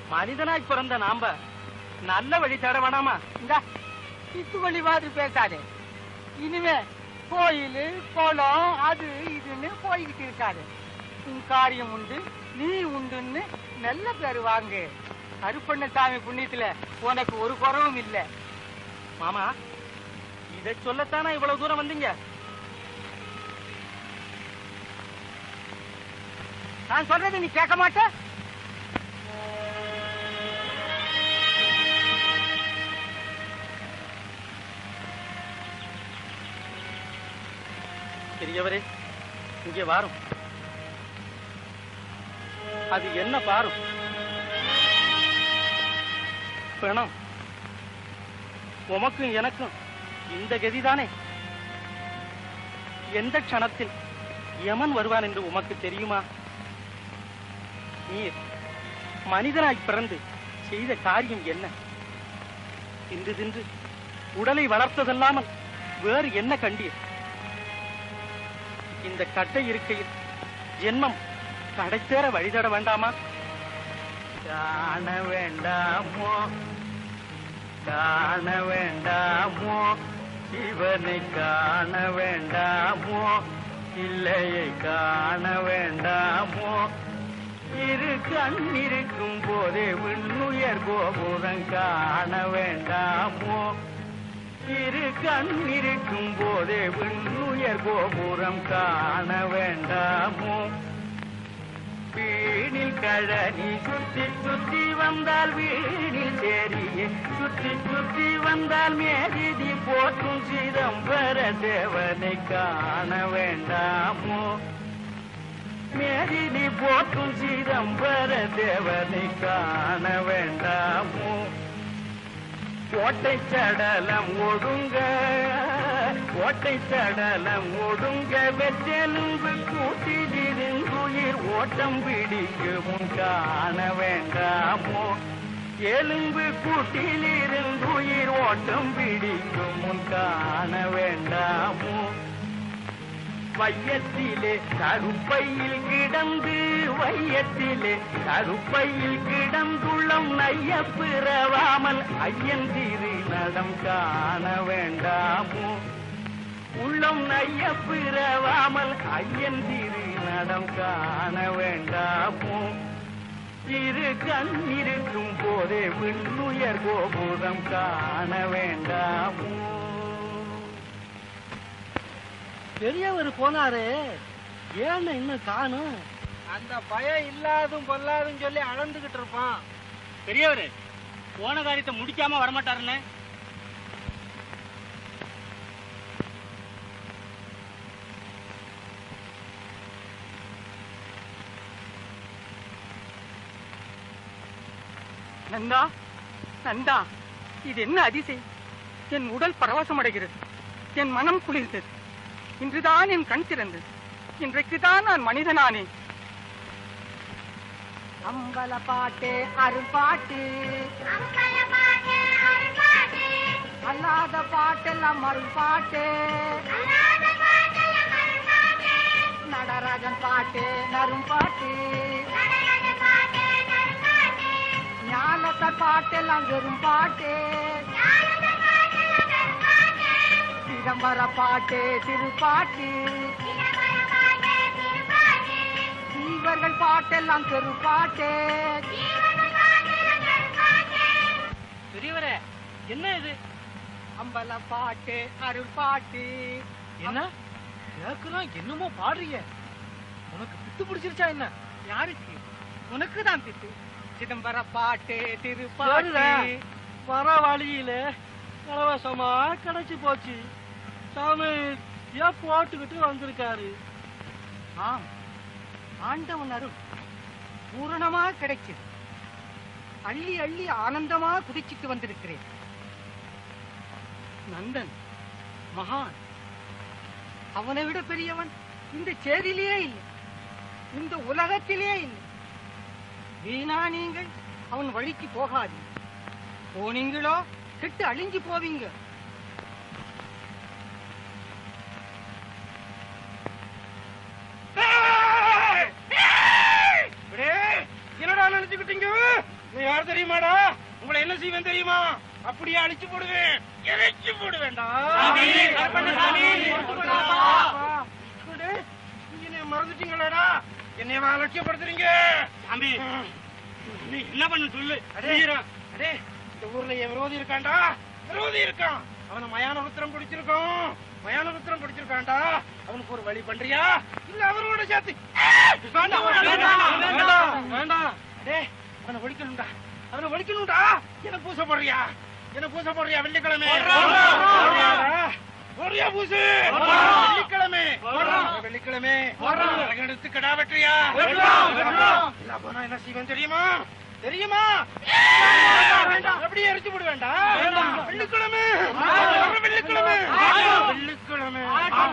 மனிதனாய் பிறந்த நாம நல்ல வழி தேட வேணாமா இந்த இத்து வழி மாதிரி பேசாதே இனிமே கோயில் குளம் அது இதுன்னு போய்கிட்டு இருக்காது உன் காரியம் உண்டு நீ உண்டுன்னு நல்ல பேர் வாங்கு கருப்பண்ணசாமி புண்ணியத்துல உனக்கு ஒரு குறவும் இல்ல மாமா இதை சொல்லத்தானே இவ்வளவு தூரம் வந்தீங்க நான் சொல்றதை நீ கேட்க மாட்ட பெரியவரே இங்கே வாரும் அது என்ன பாரும் பிணம் உமக்கும் எனக்கும் இந்த கதிதானே எந்த க்ஷணத்தில் யமன் வருவான் என்று உமக்கு தெரியுமா நீர் மனிதனாய் பிறந்து செய்த காரியம் என்ன தின்று தின்று உடலை வளர்த்ததல்லாமல் வேறு என்ன கண்டீர் இந்த கட்டை இருக்கையில் ஜென்மம் கடைத்தேற வழிதட வேண்டாமா காண வேண்டாமோ காண வேண்டாமோ சிவனை காண வேண்டாமோ இல்லையை காண வேண்டாமோ இரு கண் இருக்கும் போதே விண்ணுயர் கோபுரம் காண வேண்டாமோ இரு கண் இருக்கும் போதே விண்ணுயர் கோபுரம் காண வேண்டாமோ வீணில் கழனி சுற்றி சுற்றி வந்தால் வீணில் சேரியே சுற்றி சுற்றி வந்தால் மேதிதி போற்றும் சிதம்பர தேவனை காண வேண்டாமோ மேதிதி போற்றும் சிதம்பர தேவனை காண வேண்டாமோ கோட்டை சடலம் ஒடுங்க கோட்டை சடலம் ஒடுங்க வெற்றெலும்பு கூட்டிலிருந்துயிர் ஓட்டம் பிடிக்கும் காண வேண்டாமோ எலும்பு கூட்டிலிருந்துயிர் ஓட்டம் பிடிக்கும் காண வேண்டாமோ வையத்திலே கருப்பையில் கிடந்து வையத்திலே கருப்பையில் கிடந்துள்ளம் நைய பிறவாமல் ஐயன் திரு நடம் காண வேண்டாமோ உள்ளம் நைய பிறவாமல் ஐயன் திரு நடம் காண வேண்டாமோ இரு கண் இருக்கும் போதே விண்ணுயர் கோபுரம் காண வேண்டாமோ பெரியவர் போனாரு ஏன்னு இன்னும் காணும் அந்த பயம் இல்லாதும் பொல்லாதும் சொல்லி அளந்துகிட்டு இருப்பான் பெரியவர் போன காரியத்தை முடிக்காம வரமாட்டாருன்னு நந்தா நந்தா இது என்ன அதிசயம் என் உடல் பரவசம் அடைகிறது என் மனம் குளிர்ந்தது இன்றுதான் என் கண் திறந்தது இன்றைக்குதான் நான் மனிதனானேன் அம்பல பாட்டு அரும்பாட்டு அல்லாத பாட்டெல்லாம் மறுபாட்டு நடராஜன் பாட்டு நரும்பாட்டு ஞானத்தர் பாட்டெல்லாம் வெறும் பாட்டு சிதம்பர பாட்டு திருப்பாட்டு சீவர்கள் பாட்டெல்லாம் பெருப்பாட்டு பெரியவரே என்ன இது அம்பல பாட்டு அருள் பாட்டு என்ன கேக்குறோம் என்னமோ பாடுறீங்க உனக்கு பித்து பிடிச்சிருச்சா என்ன யாருக்கு உனக்கு தான் திட்டு சிதம்பர பாட்டு திருப்பாட்டு சரிடா. வர வழியில இலவசமா கிடைச்சு போச்சு சாமி ஏன் போட்டுக்கிட்டு வந்திருக்காரு ஆம் ஆண்டவன் அருள் பூரணமா கிடைச்சது அள்ளி அள்ளி ஆனந்தமா குதிச்சிட்டு வந்திருக்கிறேன் நந்தன் மகான் அவனை விட பெரியவன் இந்த சேரியிலேயே இல்லை இந்த உலகத்திலே இல்லை வீணா நீங்கள் அவன் வழிக்கு போகாதீங்க போனீங்களோ கெட்டு அழிஞ்சு போவீங்க என்னடா நினைச்சுக்கிட்டீங்க நீ யார யார் தெரியுமாடா உங்களை என்ன செய்வேன் தெரியுமா அப்படியே அழிச்சு போடுவேன் இறைச்சி போடுவேன்டா சாமி, கற்பனை சாமி, சாமி, இக்குடு, நீங்க என்னைய மறந்துட்டீங்களாடா என்னைய லட்சியப்படுத்துறீங்க தம்பி நீ என்ன பண்ண சொல்லு அடே அடே இந்த ஊர்ல என் விரோதி இருக்கான்டா விரோதி இருக்கான் அவன மயான ருத்திரம் பிடிச்சிருக்கோம் மயான ருத்திரம் பிடிச்சிருக்கான்டா அவனுக்கு ஒரு வழி பண்றியா இல்ல அவரோட சேர்த்து வேண்டாம் வேண்டாம் வேண்டாம் வேண்டாம் அடே அவனை ஒழிக்கணும்டா அவனை ஒழிக்கணும்டா என்ன பூச போடுறியா என்ன பூச போடுறியா வெள்ளிக்கிழமை போடுறியாடா? போடுறியா பூசு வெள்ளிக்கிழமை வெள்ளிக்கிழமை எடுத்து கடா வெட்டுறியா இல்ல போனா என்ன செய்வேன் தெரியுமா தெரியுமா வேண்டாம் அப்படியே எரிச்சு போட வேண்டாம் வெள்ளிக்கிழமை வர வெள்ளிக்கிழமை வெள்ளிக்கிழமை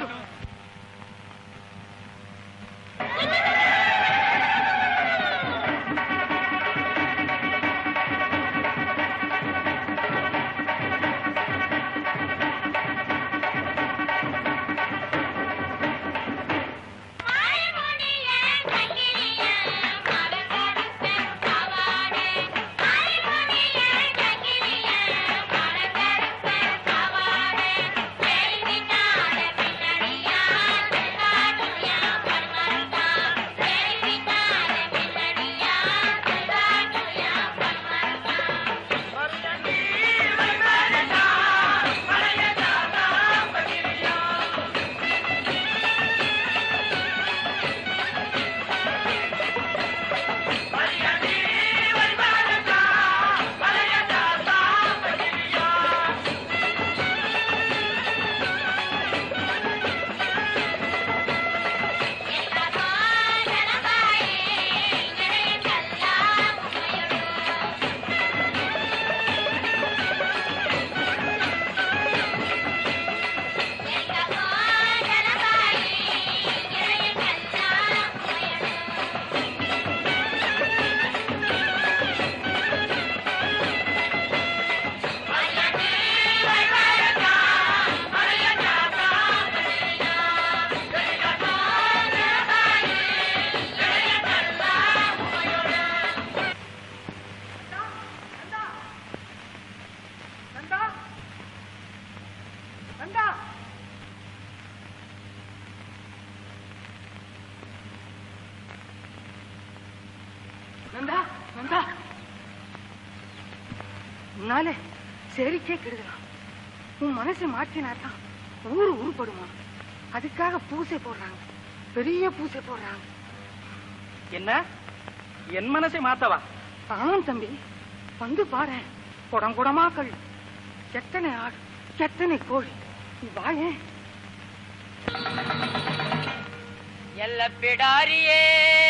நந்தா நந்தா உன்னால சரிக்கே கெடுதலாம் உன் மனசை மாற்றினாதான் ஊரு உருப்படுமா அதுக்காக பூசை போடுறாங்க பெரிய பூசை போடுறாங்க என்ன என் மனசை மாத்தவா ஆமாம் தம்பி வந்து பாரு குடம் குடமா கள் எத்தனை ஆடு எத்தனை கோழி நீ வாயேன் எல்ல பிடாரியே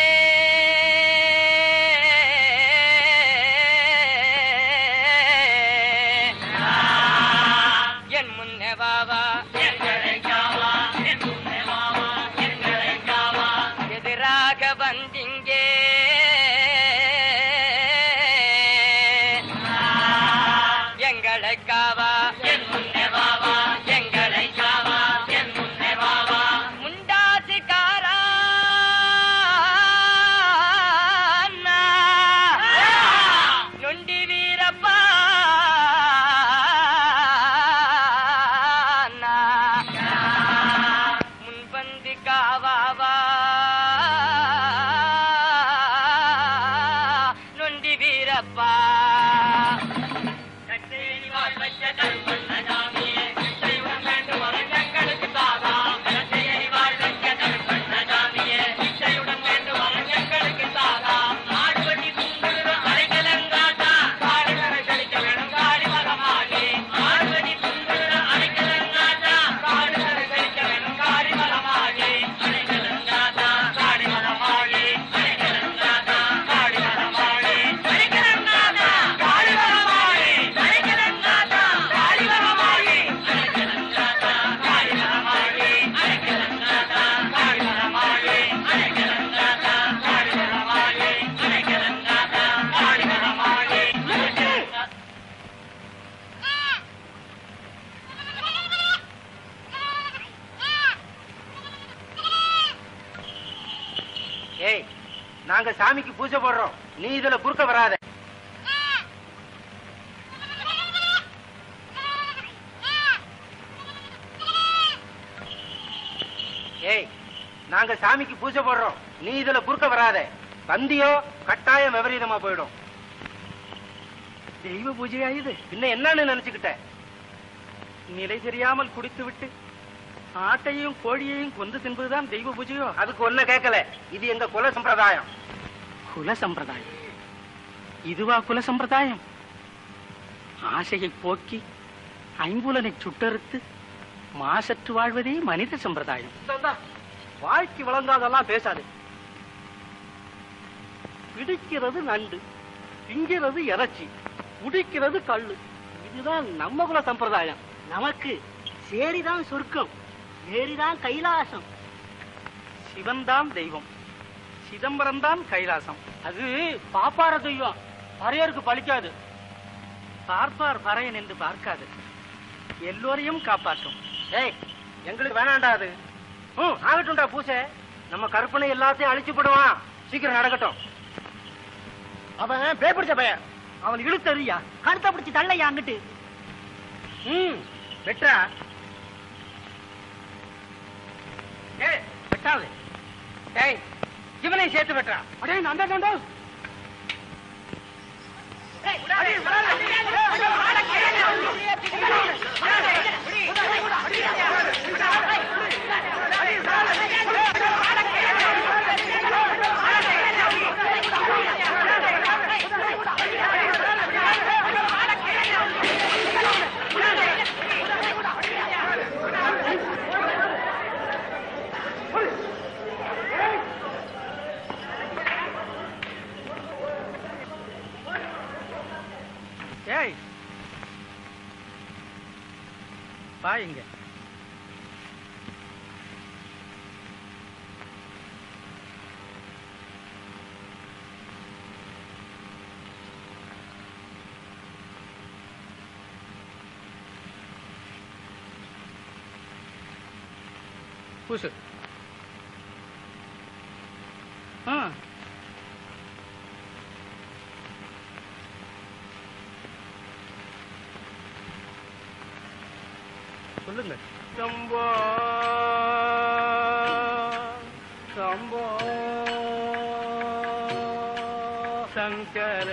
என் முன்னே வாவா எதிராக வந்திங்கே எங்களை காவா என் முன்னே வாவா எங்களை காவா என் முன்னே வாவா முண்டாசிக்காரா நொண்டி வீரப்பா முன்பந்தி காவாவா நொண்டி வீரப்பா ஏய் நாங்க சாமிக்கு பூஜை போடுறோம் நீ இதுல குறுக்க வராத நாங்க சாமிக்கு பூஜை போடுறோம் நீ இதுல குறுக்க வராத வந்தியோ கட்டாயம் விபரீதமா போயிடும் தெய்வ பூஜையா இது இன்னும் என்னன்னு நினைச்சுக்கிட்ட நிலை தெரியாமல் குடித்து விட்டு ஆட்டையும் கோழியையும் கொண்டு தின்பதுதான் தெய்வ பூஜையோ அதுக்கு ஒன்ன கேட்கல இது எங்க குல சம்பிரதாயம் குல சம்பிரதாயம் இதுவா குல சம்பிரதாயம் ஆசையை போக்கி ஐம்புலனை சுட்டறுத்து மாசற்று வாழ்வதே மனித சம்பிரதாயம் வாழ்க்கை வழங்காதெல்லாம் பேசாது பிடிக்கிறது நண்டு திங்கிறது இறைச்சி குடிக்கிறது கள்ளு இதுதான் நம்ம குல சம்பிரதாயம் நமக்கு சேரிதான் சொர்க்கம் ஏரிதான் கைலாசம் சிவன்தான் தெய்வம் சிதம்பரம் தான் கைலாசம் அது பாப்பார தெய்வம் பறையருக்கு பழிக்காது பார்ப்பார் பறையன் என்று பார்க்காது எல்லோரையும் காப்பாற்றும் ஏய் எங்களுக்கு வேணாண்டா அது ம் ஆகட்டும்டா பூசை நம்ம கற்பனை எல்லாத்தையும் அழிச்சு போடுவான் சீக்கிரம் நடக்கட்டும் அவன் பேப்பிடிச்ச பையன் அவன் இழுத்தறியா கழுத்தை பிடிச்சு தள்ளையா அங்கிட்டு ம் வெட்டா ஏய் வெட்டாது டேய் இவனையும் சேர்த்து வெட்டா அடே நண்டா நண்டா ஏய் வா இங்க பூசு ஆ சொல்லுங்க சம்போ சம்போ சங்கர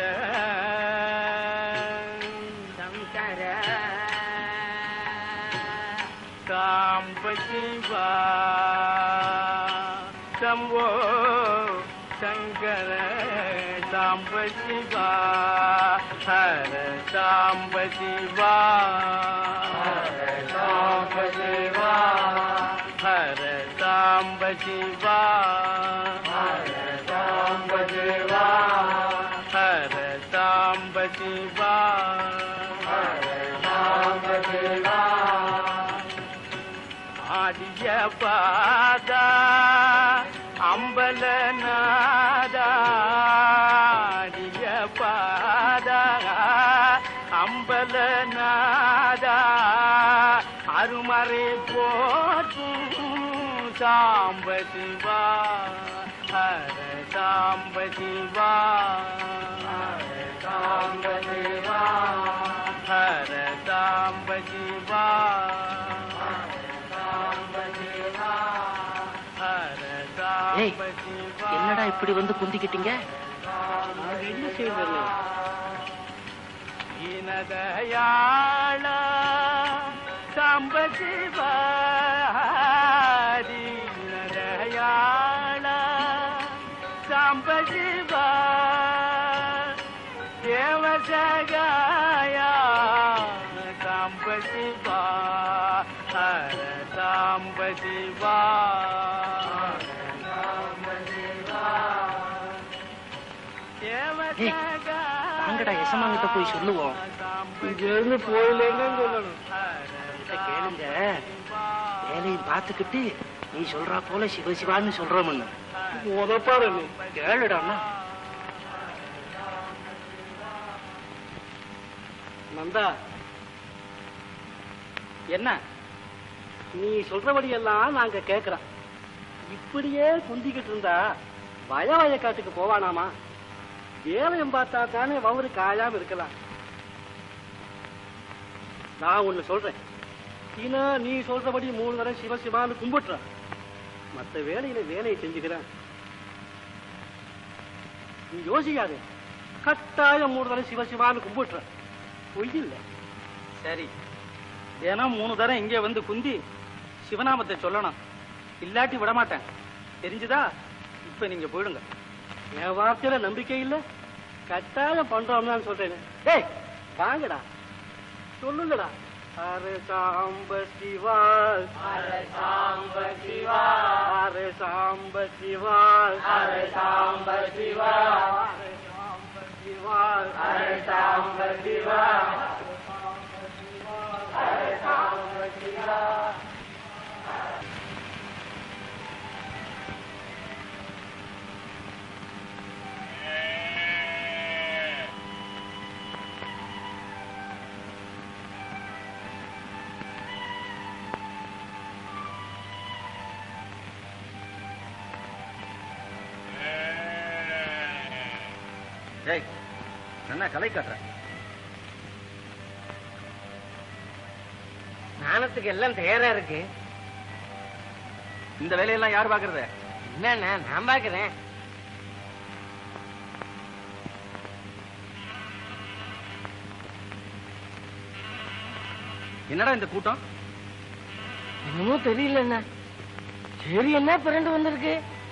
சங்கர சாம்ப சிவா சம்போ சங்கர சாம்ப சிவா ஹர சாம்ப சிவா ஹர சாம்ப சிவா ஹர சாம்ப சிவா ஹர சாம்ப சிவா ஹர சாம்ப சிவா ஹர சாம்ப சிவா ஆடிய பாதா அம்பலநாதா ஆடிய பாதா அம்பலநாதா அருமறை போற்றும் சாம்ப சிவா ஹர சாம்ப சிவா ஹர சாம்ப சிவா ஹர சாம்ப சிவா ஏய், என்னடா இப்படி வந்து குந்திக்கிட்டீங்க என்ன செய்வது இனதயாள சாம்பசிவாரி இனதயாள சாம்பசிவா தேவசகாயா சாம்பசிவா ஹர சாம்பசிவா ஏய், வாங்கடா, எசமாங்கிட்ட போய் சொல்லுவோம். இங்க இருந்து போயிலேன்னு சொல்லணும் இத கேளுங்க வேலையை பார்த்துக்கிட்டு நீ சொல்றா போல சிவசிவான்னு சொல்றோம்னு உதப்பாரு நீ கேளுடாண்ணா நந்தா என்ன நீ சொல்றபடி எல்லாம் நாங்க கேக்குறோம் இப்படியே குந்திக்கிட்டு இருந்தா வய வயக்காட்டுக்கு போவானாமா வேலையும் பார்த்தா தானே வவுறு காயாம இருக்கலாம் நான் ஒண்ணு சொல்றேன் சீனா நீ சொல்றபடி மூணு தரம் சிவ சிவான்னு கும்பிட்டுற மத்த வேலையில வேலையை செஞ்சுக்கிறேன் நீ யோசிக்காதே கட்டாயம் மூணு தரம் சிவசிவான்னு கும்பிட்டுற பொய் இல்ல சரி தினம் மூணு தரம் இங்கே வந்து குந்தி சிவநாமத்தை சொல்லணும் இல்லாட்டி விட மாட்டேன் தெரிஞ்சுதா இப்ப நீங்க போயிடுங்க என் வார்த்தையில நம்பிக்கை இல்ல கட்டாயம் பண்றோம்னு சொல்றேன் டேய் வாங்கடா சொல்லுங்கடா அரே சாம்ப சிவா அரே சாம்ப சிவா அரே சாம்ப சிவா அரே சாம்ப சிவா அரே சாம்ப சிவா அரே சாம்ப சிவா அரே சாம்ப சிவா டேய் என்ன கலை காட்டுற நாணத்துக்கு எல்லாம் தயாரா இருக்கு இந்த வேலையெல்லாம் யார் பாக்குறது என்னண்ணா நான் பாக்குறேன் என்னடா இந்த கூட்டம் என்னமோ தெரியலண்ணா சரி என்ன பிறண்டு வந்திருக்கு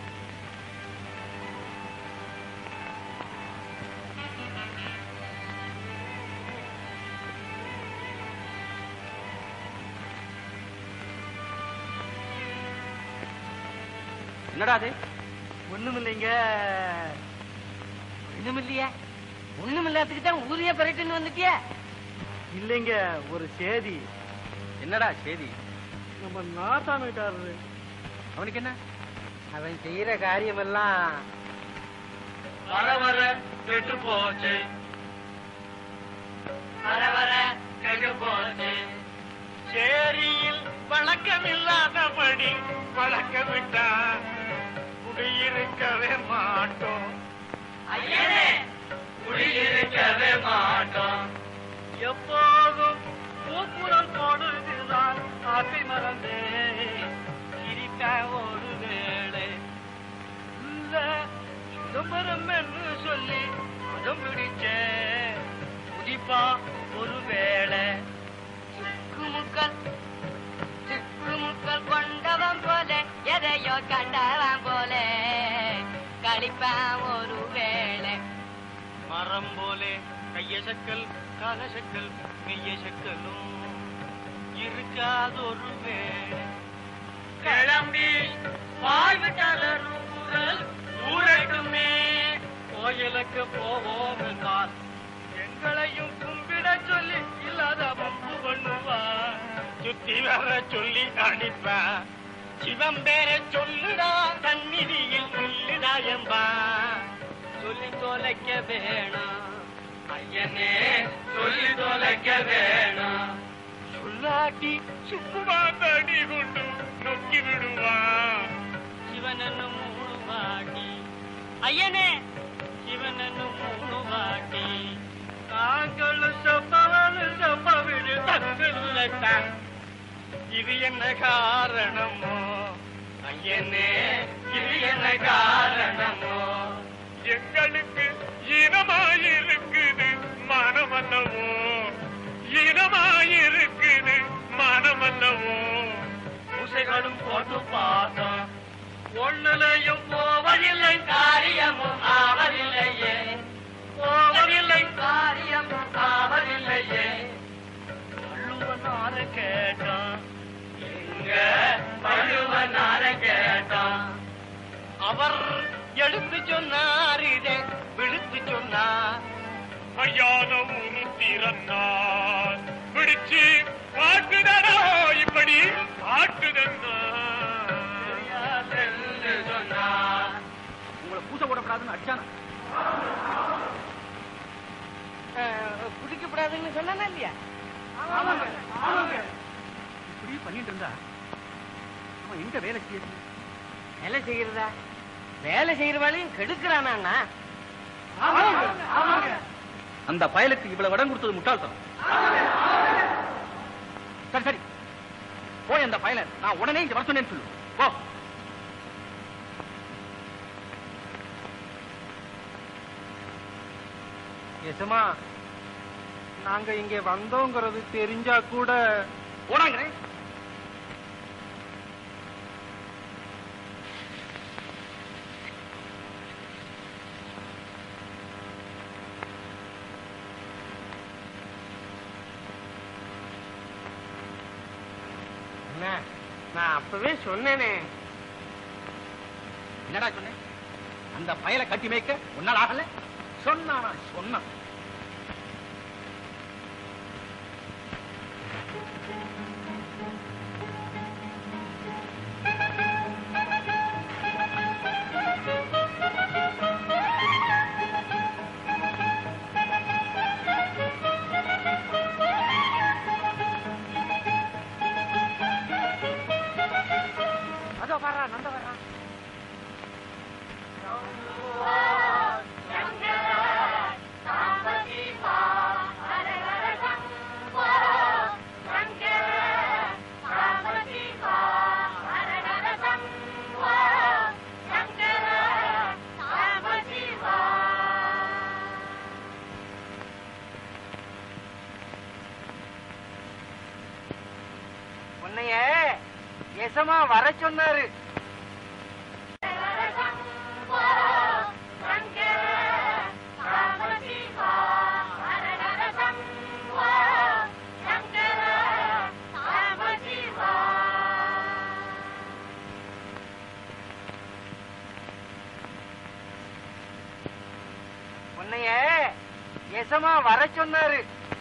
என்னடா அது ஒண்ணும் இல்லைங்க ஒண்ணும் இல்லையா ஒண்ணும் இல்லாததுக்கு தான் ஊரையே பிறட்டுன்னு வந்துட்டியா இல்லைங்க ஒரு சேதி என்னடா செய்தி நம்ம நாட்டாமிட்டாரு அவனுக்கு என்ன அவன் செய்யற காரியம் எல்லாம் வர வர கெட்டு போச்சு வர வர கெட்டு போச்சு சேரியில் வழக்கம் இல்லாதபடி வழக்கம் விட்டா குடியிருக்கவே மாட்டோம் ஐயனே குடியிருக்கவே மாட்டோம் எப்போதும் பூக்குரல் போடுதுதான் ஆசை மறந்தே சிரிக்க ஒரு வேளை இல்ல சிதம்பரம் என்று சொல்லி மதம் பிடிச்ச குதிப்பா ஒரு வேளை சிக்குமுக்கள் சிக்குமுக்கள் கொண்டவன் போல எதையோ கண்டவன் போல கழிப்பான் ஒரு வேளை மரம் போலே கையசக்கல் காலசக்கல் மெய்யசக்கலும் இருக்காதொரு வேளை கிளம்பி வாழ்வு தளரும் குரல் ஊரட்டுமே கோயிலுக்கு போவோம் என்றால் எங்களையும் கும்பிட சொல்லி இல்லாத வம்பு பண்ணுவா சுத்தி வர சொல்லி அனுப்பா சிவம் பேர சொல்லுடா தன்னிதியில் நில்லுடா என்பா சொல்லி தொலைக்க வேணாம் ஐயனே சொல்லி தொலைக்க வேணாம் சொல்லாட்டி சுப்புமாந்தடி கொண்டு நொக்கி விடுவான் சிவனன்னு மூணு வாட்டி ஐயனே சிவனன்னு மூணு வாட்டி தாங்களும் செப்பவனு செப்பவிடு தந்துள்ளத்தான் இது என்ன காரணமோ ஐயனே இது என்ன காரணமோ எங்களுக்கு இனமாயிருக்குது மனமல்லவோ இனமாயிருக்குது மனமல்லவோ பூசைகளும் போட்டு பார்த்தோம் ஒண்ணுலையும் போவதில்லை காரியமும் ஆவதில்லையே போவதில்லை காரியமும் ஆவதில்லையே வள்ளுவனார கேட்டான் எங்க வள்ளுவனார கேட்டான் அவர் எடுத்து சொன்னார் இதை விழுத்து சொன்னார் ஐயான ஊரு திறந்தார் பிடிச்சு காட்டுதடா இப்படி காட்டுதன்னா சொன்னார் உங்களை பூசை போடக்கூடாதுன்னு அடிச்சானா குடிக்கப்படாதுன்னு சொன்னா இல்லையா இப்படி பண்ணிட்டு இருந்தா அவன் எங்க வேலை செய்ய வேலை செய்யறதா வேலை செய்யறவாளையும் கெடுக்கிறானா அந்த பயலுக்கு இவ்வளவு இடம் கொடுத்தது முட்டாள்தனம் சரி சரி போய் அந்த பயலை நான் உடனே இங்க வர சொன்னேன்னு சொல்லு போ எசமா நாங்க இங்க வந்தோங்கிறது தெரிஞ்சா கூட போடாங்கிறேன் என்ன நான் அப்பவே சொன்னேனே என்னடா சொன்னேன் அந்த பயலை கட்டி மேய்க்க உன்னால் ஆகல சொன்னானா சொன்னான் அதோ வர்றா நந்த வர்றா உன்னைய எசமா வர சொன்னாரு உன்னைய எசமா வர சொன்னாரு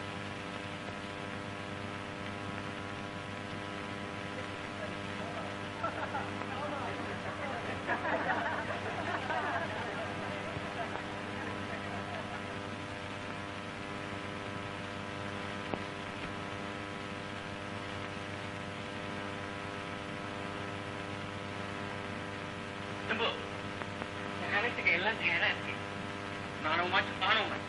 நம்பு ஞானத்துக்கு எல்லாம் தயாரா இருக்கு நானும் மாச்சு பானம் மாச்சு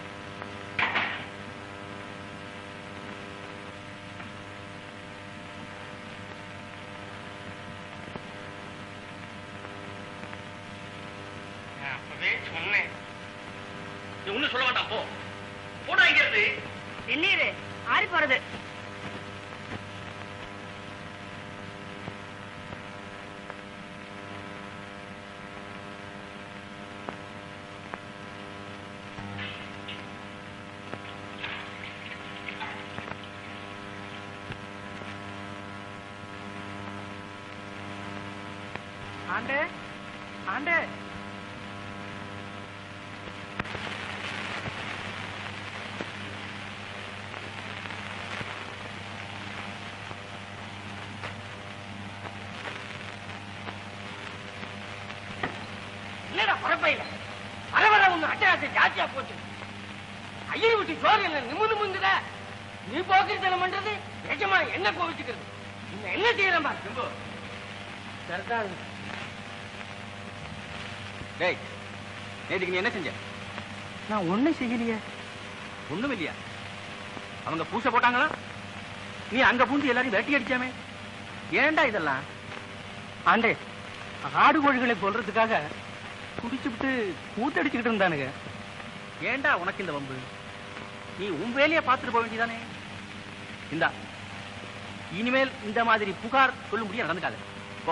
நான் அப்பவே சொன்னேன் நீ ஒண்ணும் சொல்ல வேண்டாம் போ போடா இங்க இருந்து வெந்நீர் ஆறி போறது ஆண்டே ஆண்டே என்னடா பரப்பையில வர வர உங்க அட்டகாசம் ஜாஸ்தியா போச்சு ஐயர் விட்டு சோறு என்ன நிமிந்து நிமிந்துட நீ போக்கிருத்தனம் பண்றது நிஜமா என்ன கோவிச்சுக்கிறது நீங்க என்ன செய்யறமா சிம்பு சரிதான் டேய் நேற்றுக்கு நீ என்ன செஞ்ச நான் ஒண்ணும் செய்யலையே ஒண்ணும் இல்லையா அவங்க பூசை போட்டாங்களா நீ அங்க பூந்து எல்லாரையும் வெட்டி அடிச்சாமே ஏன்டா இதெல்லாம் ஆண்டே ஆடு கோழிகளை கொல்றதுக்காக குடிச்சுவிட்டு கூத்தடிச்சுக்கிட்டு இருந்தானுங்க ஏன்டா உனக்கு இந்த வம்பு நீ உன் வேலையை பார்த்துட்டு போக வேண்டியதானே இந்தா இனிமேல் இந்த மாதிரி புகார் சொல்லும்படியா நடந்துக்காத போ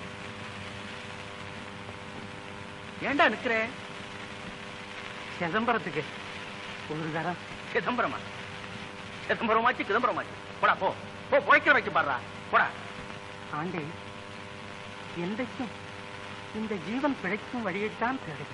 ஏன்டா நிக்கிற சிதம்பரத்துக்கு ஒரு தரம் சிதம்பரமா சிதம்பரமாச்சு சிதம்பரமாச்சு போடா போ போ புழைக்கிற வைக்க பாடுறா போடா ஆண்டே என்றைக்கும் இந்த ஜீவன் பிழைக்கும் வழியைத்தான் தேடுது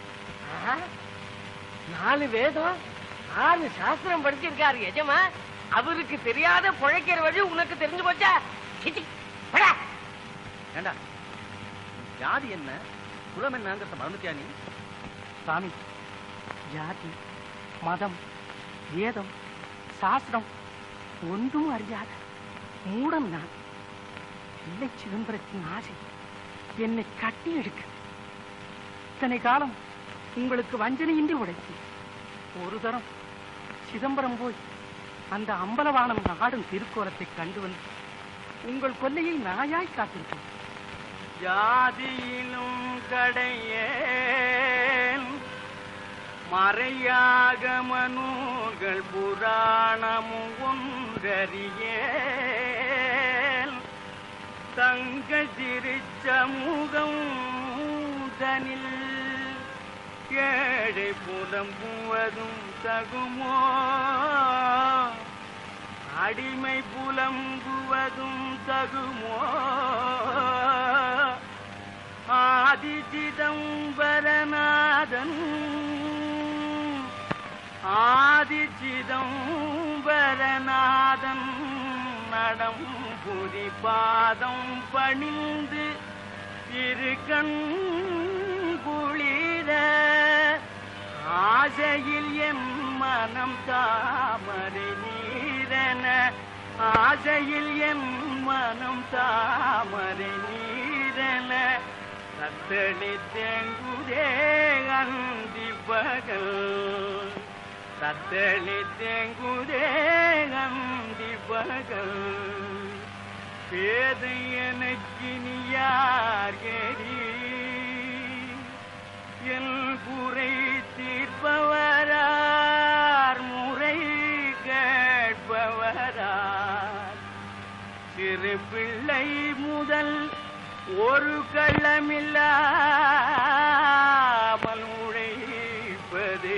நாலு வேதம் ஆறு சாஸ்திரம் படிச்சிருக்காரு எஜமா அவருக்கு தெரியாத பிழைக்கிற வழி உனக்கு தெரிஞ்சு போச்சா சிச்சி, போடா. ஏண்டா ஜாதி என்ன குலம் என்னங்கிறத மறந்துட்டியா நீ சாமி ஜாதி மதம் வேதம் சாஸ்திரம் ஒன்றும் அறியாத மூடம் நான் இல்லை சிதம்பரத்தின் ஆசை என்னை கட்டி எடுக்கு இத்தனை காலம் உங்களுக்கு வஞ்சனையின்றி உழைத்து ஒரு தரம் சிதம்பரம் போய் அந்த அம்பலவானம் நாடும் திருக்கோலத்தை கண்டு வந்து உங்கள் கொல்லையை நாயாய் காத்திருக்கேன் ஜாதியிலும் கடையேன் மறையாகம நூல்கள் புராணமும் ஒன்றறியேன் தங்க திருச்சமூகம் தனில் ஏழை புலம்புவதும் தகுமோ அடிமை புலம்புவதும் தகுமோ ஆதி சிதம்பரநாதன் ஆதி சிதம்பரநாதன் நடம் புதி பாதம் பணிந்து இரு கண் குளிர ஆசையில் என் மனம் தாமரை நீரென ஆசையில் என் மனம் தாமரை நீரென தத்தளி தேங்குதே அந்தி பகல் தத்தளி தேங்குதே அந்தி பகல் பேதை எனக்கு நீ யார் கேடி என் குறை தீர்ப்பவரார் முறை கேட்பவரார் சிறு பிள்ளை முதல் ஒரு கள்ளமில்லாமல் உழைப்பதே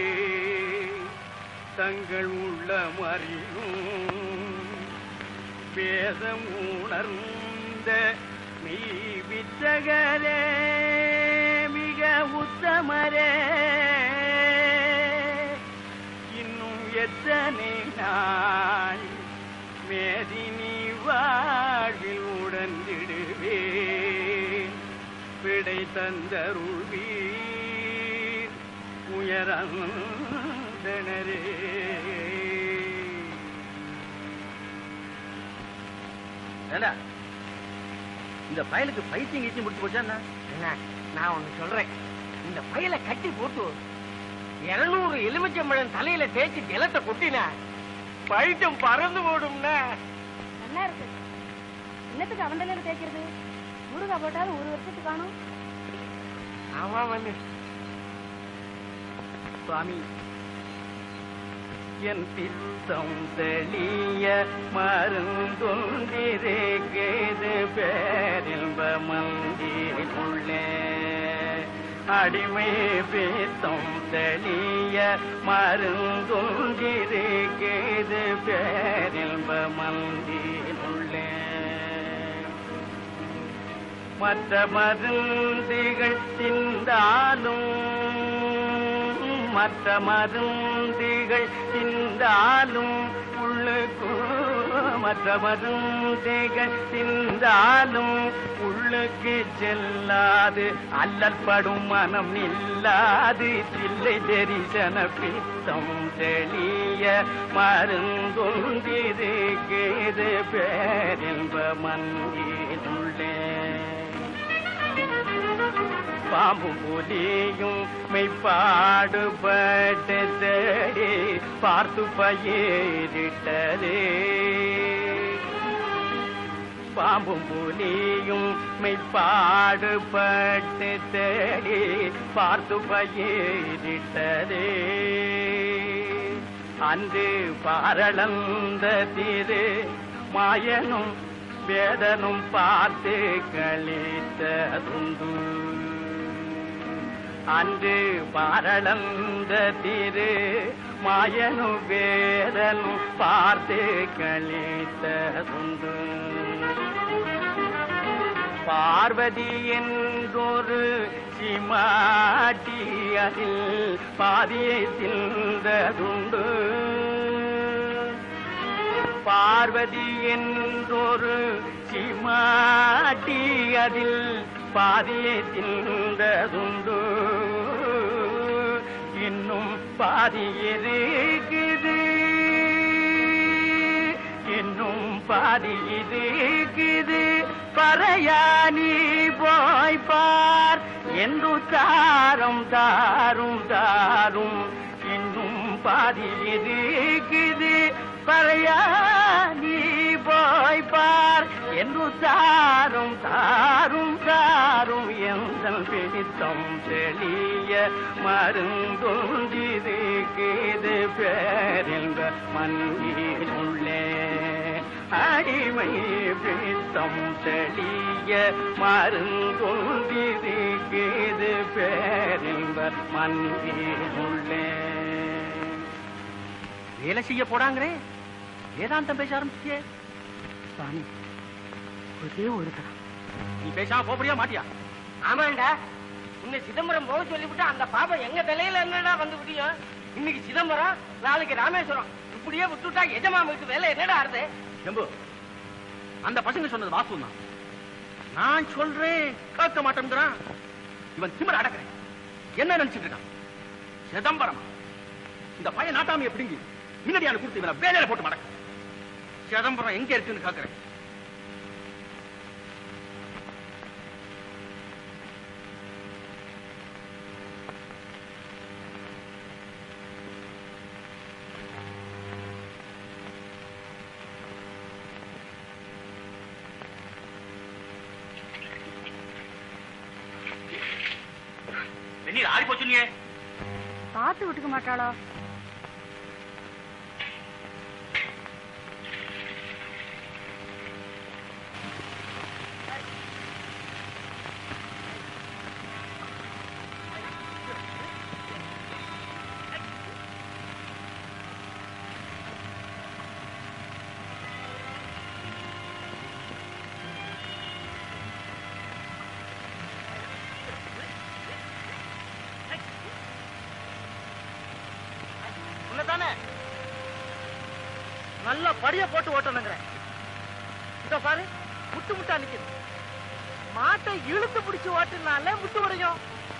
தங்கள் உள்ளம் அறியும் வேதம் உணர்ந்த நீ வித்தகரே மிக உத்தமரே இன்னும் எத்தனை நாள் மேதினி வாழ்வில் உடந்திடுவேன் விடை தந்தருள்வீர் உயரந்தனரே ஏண்டா இந்த பயலுக்கு பைத்தியம் கீச்சியம் முடிச்சு போச்சா என்ன என்ன நான் ஒண்ணு சொல்றேன் இந்த பையல கட்டி போட்டு இருநூறு எலுமிச்சம்பழம் தலையில தேய்ச்சி ஜலத்தை கொட்டினா பைத்தியம் பறந்து போடும்னா நல்லா இருக்கு என்னத்துக்கு அவன் தலையில தேய்க்கிறது முருகா போட்டாலும் ஒரு வருஷத்துக்கு காணும் ஆமா மண்ணு சுவாமி என் பித்தம் தெளிய மருந்தொன்றிருக்கிறது பேரின்ப மந்திருள்ளே அடிமை பித்தம் தெளிய மருந்தொன்றிருக்கிறது பேரின்ப மந்திருள்ளே மற்ற மருந்துகள் சிந்தாலும் மற்ற மருந்துகள் சிந்தாலும் உள்ளுக்கு மற்ற மருந்துகள் சிந்தாலும் உள்ளுக்கு செல்லாது அல்லற்படும் மனம் நில்லாது தில்லை தரிசன பித்தம் தெளிய மருந்தொன்றிருக்கிறது பேரின்ப மந்திருள்ளே பாம்பும் புலியும் மெய்ப்பாடுபட்டு தேடி பார்த்து பயிரிட்டதே பாம்பும் புலியும் மெய்ப்பாடுபட்டு தேடி பார்த்து பயிரிட்டதே அன்று பாரளந்த திரு மாயனும் வேதனும் பார்த்து கழித்ததுண்டு அன்று பாரளந்த திரு மாயனு வேதனும் பார்த்து கழித்ததுண்டு பார்வதி என்றொரு சிமாட்டி அதில் பாதியை தின்றதுண்டு பார்வதி என்றொரு சிமாட்டி அதில் பாதியை தின்றதுண்டு இன்னும் பாதி இருக்குது இன்னும் பாதி இருக்குது பறையானி போய் பார் என்று தாரும் தாரும் தாரும் இன்னும் பாதி இருக்குது பறையானி போய் பார் என்று தாரும் தாரும் தாரும் எந்த பிடித்தம் தெளிய மருந்தொன்றிருக்கிறது பேரின்ப மண்ணினுள்ளே அடிமை பித்தம் தெளிய மருந்தொன்றிருக்கிறது பேரின்ப மண்ணினுள்ளே வேலை செய்ய போடாங்களே வேதாந்தம் பேச ஆரம்பிச்சியே சுவாமி ஒரே ஒரு தரம் நீ பேசாம போறியா மாட்டியா ஆமாண்டா உன்னை சிதம்பரம் போக சொல்லிவிட்டு அந்த பாப்பா எங்க தலையில என்னடா வந்து விடியும் இன்னைக்கு சிதம்பரம் நாளைக்கு ராமேஸ்வரம் இப்படியே விட்டுட்டா எஜமா வீட்டு வேலை என்னடா ஆறுது செம்பு அந்த பசங்க சொன்னது வாஸ்து தான் நான் சொல்றேன் கேட்க மாட்டேங்கிறான் இவன் திமிர அடக்கிறேன் என்ன நினைச்சிட்டு இருக்கான் சிதம்பரம் இந்த பையன் நாட்டாமையை பிடுங்கி முன்னாடியான கொடுத்து இவனை வேலையில போட்டு மடக்க சிதம்பரம் எங்க இருக்குன்னு கேட்கிறேன் வெந்நீர் ஆறி போச்சு நீ பார்த்து விட்டுக்க மாட்டாளோ உன்னதானே நல்லா படிய போட்டு ஓட்டணுங்கிறேன் இதோ பாரு முட்டு முட்டா நிக்குது மாட்டை இழுத்து பிடிச்சு ஓட்டுனால முட்டு உடையும்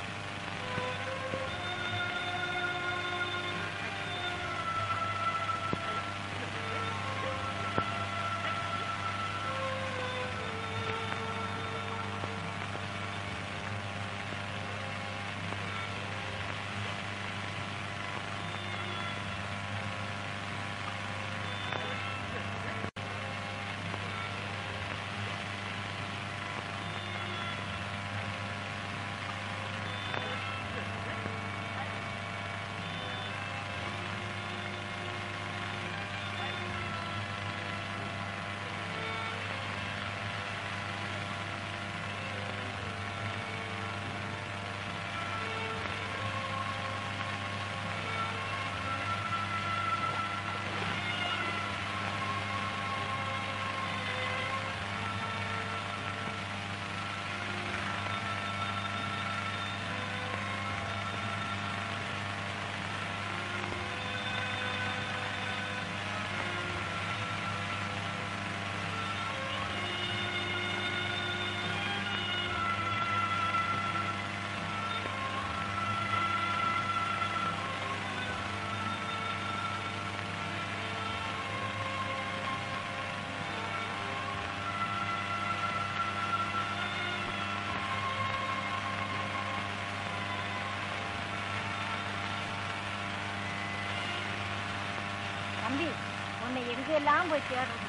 தம்பி உன்னை எங்கெல்லாம் போய் தேடுறது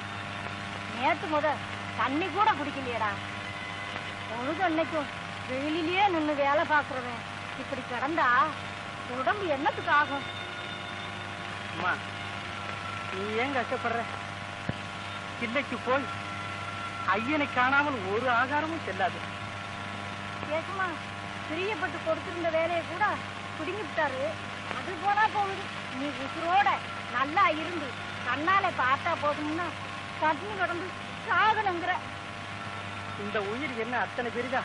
நேத்து முத தண்ணி கூட குடிக்கலையடா பொழுது அன்னைக்கும் வெயிலிலேயே நின்னு வேலை பார்க்கறவன் இப்படி கிடந்தா உடம்பு என்னத்துக்கு ஆகும் அம்மா நீ ஏன் கஷ்டப்படுற கிள்ளைக்கு போய் ஐயனை காணாமல் ஒரு ஆகாரமும் செல்லாது ஏசுமா பிரியப்பட்டு கொடுத்திருந்த வேலையை கூட பிடுங்கி விட்டாரு அது போனா போகுது நீ உசுரோட நல்லா இருந்து கண்ணால பார்த்தா போதும்னா பட்டினி கிடந்து சாகணுங்கிற இந்த உயிர் என்ன அத்தனை பெரிதா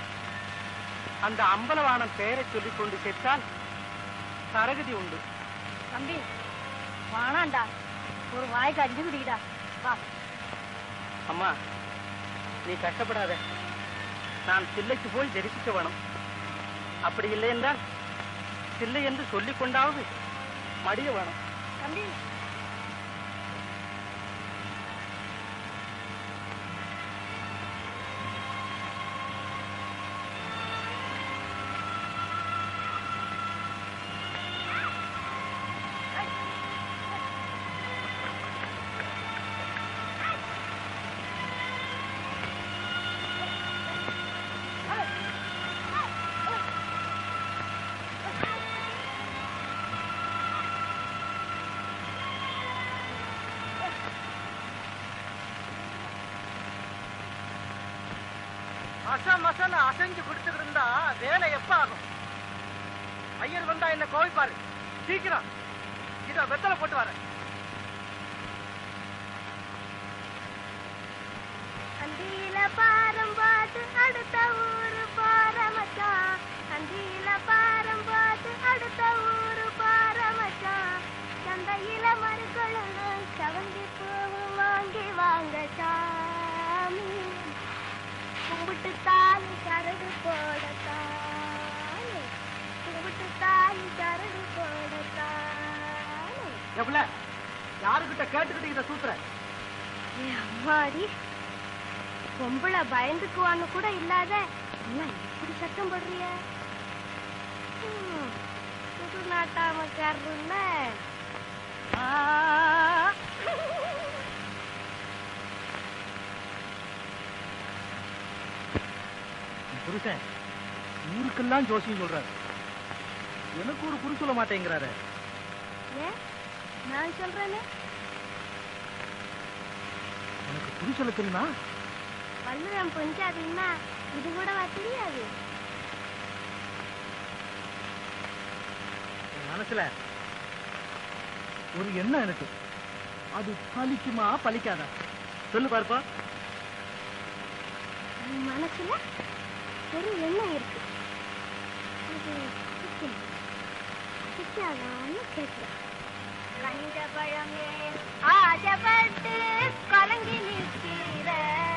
அந்த அம்பலவாணன் பெயரை சொல்லிக் கொண்டு செத்தால் சரகதி உண்டு தம்பி வாணாண்டா ஒரு வாய்க்கு அடிச்சு குடிக்கடா வா அம்மா நீ கஷ்டப்படாத நான் சில்லைக்கு போய் தரிசிக்க வேணும் அப்படி இல்லை என்றால் சில்லை என்று சொல்லிக் கொண்டாவது மடிய வேணும் தம்பி அச மசன அசைஞ்சு கொடுத்துட்டு இருந்தா வேலை எப்ப ஆகும் ஐயர் வந்தா என்ன கோவிப்பாரு சீக்கிரம் இத வெத்தலை போட்டு வரேன் அந்தியில பாரம் பார்த்து அடுத்த ஊரு போற மச்சான் அந்தியில பாரம் பார்த்து அடுத்த ஊரு போற மச்சான் சந்தையில மறுக்கொழுந்து சவந்தி பூவும் வாங்கி வாங்க சாமி கும்பிட்டு தாலி சரடு போடத்தானே கும்பிட்டு தாலி சரடு போடத்தானே எவ்வளவு யாருகிட்ட கேட்டுக்கிட்டு இத சூத்துற ஏ அம்மாடி பொம்பளை பயந்துக்குவான்னு கூட இல்லாத என்ன இப்படி சத்தம் போடுறிய ஹம், புது நாட்டாமக்காரருல்ல புருஷன் ஊருக்கெல்லாம் ஜோசியம் சொல்றாரு எனக்கு ஒரு குறி சொல்ல மாட்டேங்கிறாரு ஏன் நான் சொல்றேனே எனக்கு குறி சொல்ல தெரியுமா வல்லுரம் பொஞ்சாதீங்கன்னா இது கூடவா தெரியாது என் மனசுல ஒரு எண்ணம் எனக்கு அது பலிக்குமா பலிக்காதா சொல்லு பார்ப்பா என் மனசுல ஒரு எண்ணம் இருக்கு அது பிடிக்கல. பிடிக்காதான்னு கேட்கிறேன் கஞ்ச பழமே ஆசைப்பட்டு கலங்கி நிற்கிற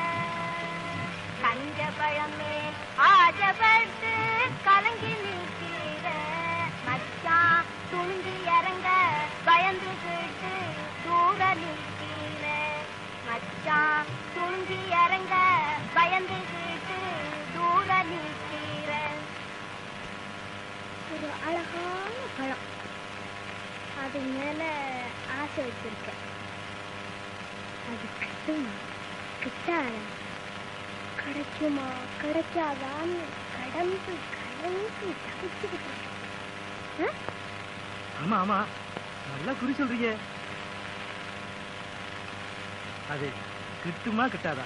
கஞ்ச பழமே ஆசைப்பட்டு கலங்கி நிற்கிற மச்சான் துணிஞ்சு இறங்க பயந்துகிட்டு தூர நிற்கிற மச்சான் துணிஞ்சு இறங்க பயந்துகிட்டு தூர நிற்கிற ஒரு அழகான பழம் அது மேல ஆசை வச்சிருக்கேன் அது கிட்டுமா கிட்டாத கிடைக்குமா கிடைக்காதான்னு கடந்து கலந்து தவிச்சுக்கிட்டு இருக்கேன் ஆ? ஆமா ஆமா நல்லா குறி சொல்றீங்க அது கிட்டுமா கிட்டாதா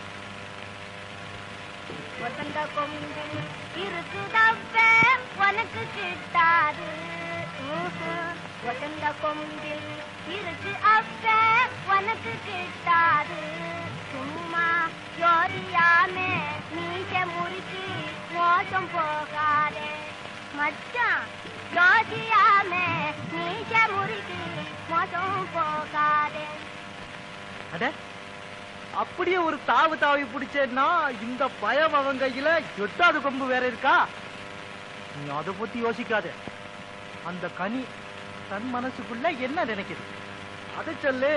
வசந்த கொம்பில் இருக்குதப்ப உனக்கு கிட்டாது ம்ஹும். வசந்த கொம்பில் இருக்கு அப்ப உனக்கு கிட்டாது சும்மா யோரியாமே நீச்ச முறுக்கி மோசம் போகாதே மச்சான் யோசியாமே நீச்ச முறுக்கி மோசம் போகாதே அட அப்படியே ஒரு தாவு தாவி பிடிச்சேன்னா இந்த பயம் அவன் கையில எட்டாவது கொம்பு வேற இருக்கா நீ அதை பத்தி யோசிக்காத அந்த கனி தன் மனசுக்குள்ள என்ன நினைக்குது அதை சொல்லு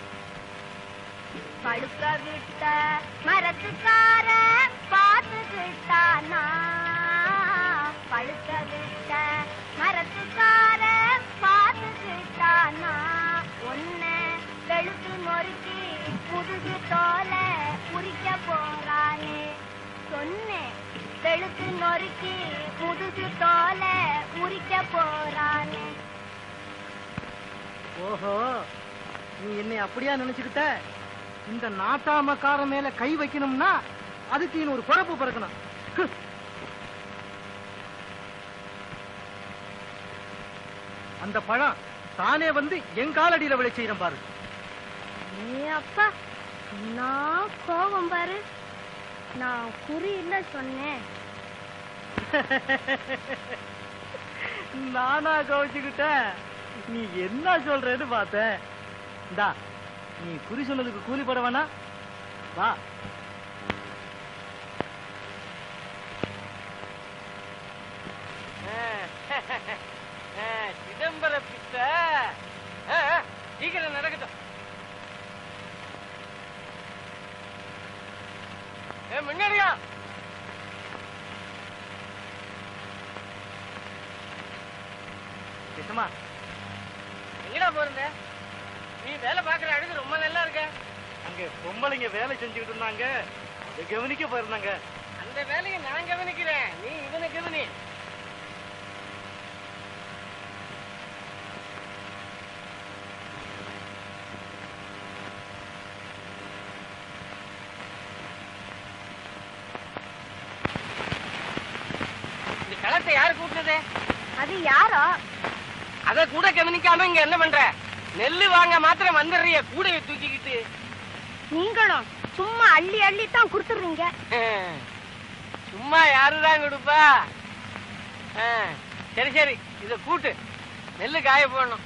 பழுக்க விட்ட மரத்துக்கார பார்த்துக்கிட்டானா பழுக்க விட்ட மரத்துக்கார பார்த்துக்கிட்டானா ஒன்ன வெளுத்து நொறுக்கி முதுகு தோலை உரிக்க போறானே சொன்னேன் வெளுத்து நொறுக்கி முதுகு தோலை உரிக்க போறானே ஓஹோ நீ என்னை அப்படியா நினைச்சுக்கிட்ட இந்த நாட்டாமக்கார மேல கை வைக்கணும்னா அதுக்கு நீ ஒரு பிறப்பு பிறக்கணும் ஹ். அந்த பழம் தானே வந்து என் காலடியில விளை செய்யறேன் பாரு ஏ அப்பா நான் கோபம் பாரு நான் குறி இல்ல சொன்னேன் நானா கவனிச்சுக்கிட்டேன் நீ என்ன சொல்றேன்னு பார்த்தேன் இந்தா நீ குறி சொன்னதுக்கு கூலி போட வேணா வா சிதம்பர பித்த சீக்கிரம் நடக்கட்டும் ஏ முன்னாடியா பேசுமா எங்கடா போறீங்க நீ வேலை பாக்குற அழகு ரொம்ப நல்லா இருக்க அங்க பொம்பளைங்க வேலை செஞ்சுக்கிட்டு இருந்தாங்க அதை கவனிக்க போயிருந்தாங்க அந்த வேலையை நான் கவனிக்கிறேன் நீ இவனை கவனி யாரு கூப்பிட்டது அது யாரோ அத கூட கவனிக்காம இங்க என்ன பண்ற நெல்லு வாங்க மாத்திரம் வந்துடுறிய கூடைய தூக்கிக்கிட்டு நீங்களும் சும்மா அள்ளி அள்ளி தான் கொடுத்துடுறீங்க சும்மா யாருதான் கொடுப்பா ஆ, சரி சரி இத கூட்டு நெல்லு காய போடணும்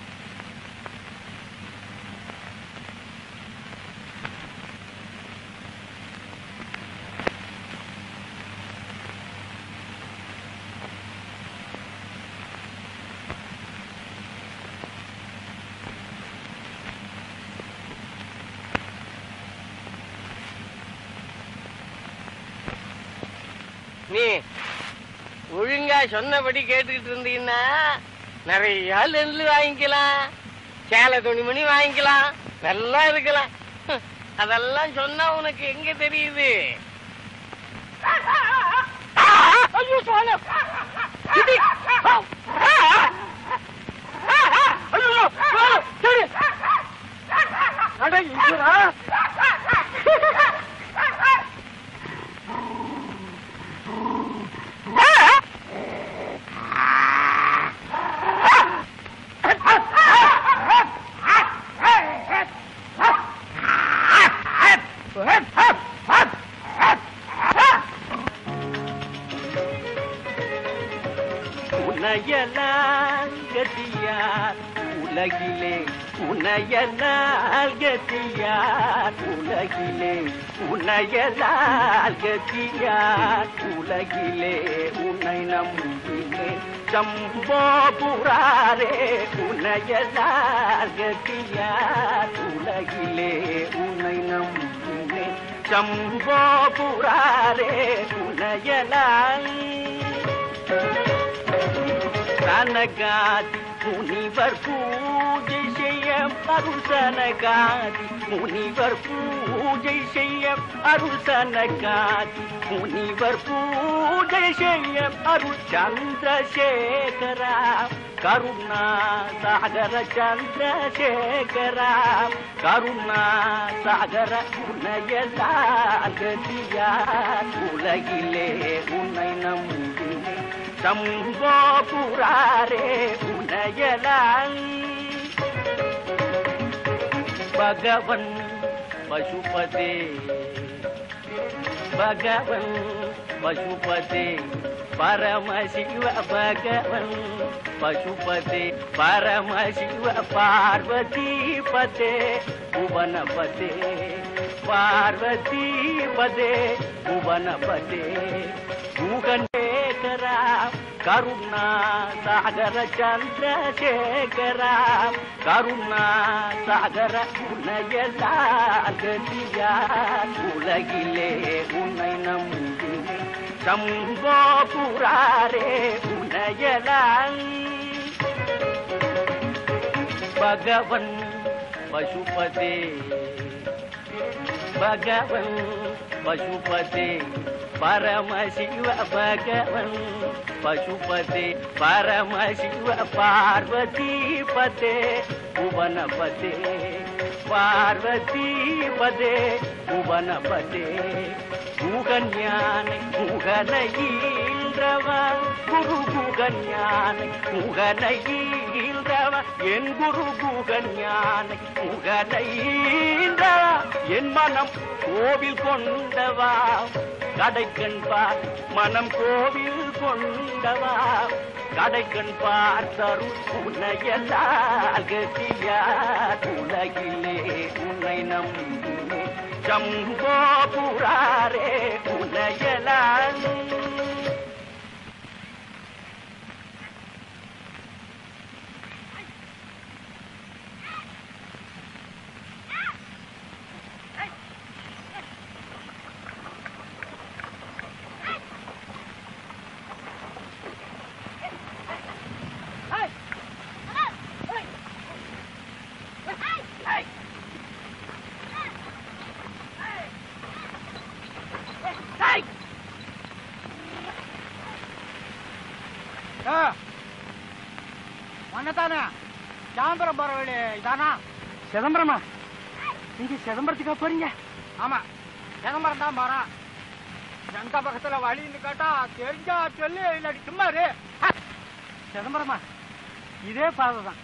நீ ஒழுங்கா சொன்னபடி கேட்டுக்கிட்டு இருந்தீங்கன்னா நிறைய நெல் வாங்கிக்கலாம் சேலை துணிமணி வாங்கிக்கலாம் நல்லா இருக்கலாம் ஹம், அதெல்லாம் சொன்னா உனக்கு எங்க தெரியுது ஐயோ சோழம் இது. ஐயோ, சோளம், சரி. அட, இங்கடா. உனையலால் கதியார் உலகிலே உனையலால் கதியார் உலகிலே உனையலால் கதியார் உலகிலே உன்னை நம்பினேன் சம்போ புராரே உனையலால் கதியார் உலகிலே உன்னை நம்பினேன் சம்போ புராரே உனையலால் சனகாதி முனிவர் பூஜை செய்ய அருள் சனகாதி முனிவர் பூஜை செய்ய அருள் சனகாதி முனிவர் பூஜை செய்ய அருள் சந்திரசேகரா கருணா சாகர சந்திரசேகரா கருணா சாகர உன்னையலாகதியா உலகிலே உன்னை நம்பினேன் சம்போ புராரே உனயலால் பகவன் பசுபதே பகவன் பசுபதே பரமசிவ பகவன் பசுபதே பரமசிவ பார்வதி பதே புவனபதே பார்வதி பதே புவனபதே முகண்டேகரா கருணா சாகர சந்திரசேகரா கருணா சாகர உன்னையலாகதியா உலகிலே உன்னை நம்பினேன் சம்போ புராரே உன்னையலால் பகவன் பசுபதே பகவன் பசுபதே பரமசிவ பகவன் பசுபதே பரமசிவ பார்வதி பதே புவனபதே பார்வதி பதே புவனபதே முகஞானை முகனையீன்றவா குரு குகஞானை முகனையீன்றவா என் குரு குகஞானை முகனையீன்றவா என் மனம் கோவில் கொண்டவா கடைக்கண் பார் மனம் கோவில் கொண்டவா கடைக்கண் பார்த்தருள் உன்னையல்லால் கதியா உலகிலே உன்னை நம்பினேன் சம்போ புராரே உன்னையலால் ஒன்னதானே சாம்பரம் போற வழி இதானா சிதம்பரமா நீங்க சிதம்பரத்துக்கா போறீங்க ஆமா சிதம்பரம் தான் போறான் எந்த பக்கத்துல வழின்னு கேட்டா தெரிஞ்சா சொல்லு இல்லாட்டி சும்மா இரு ஹ! சிதம்பரமா இதே பாதை தான்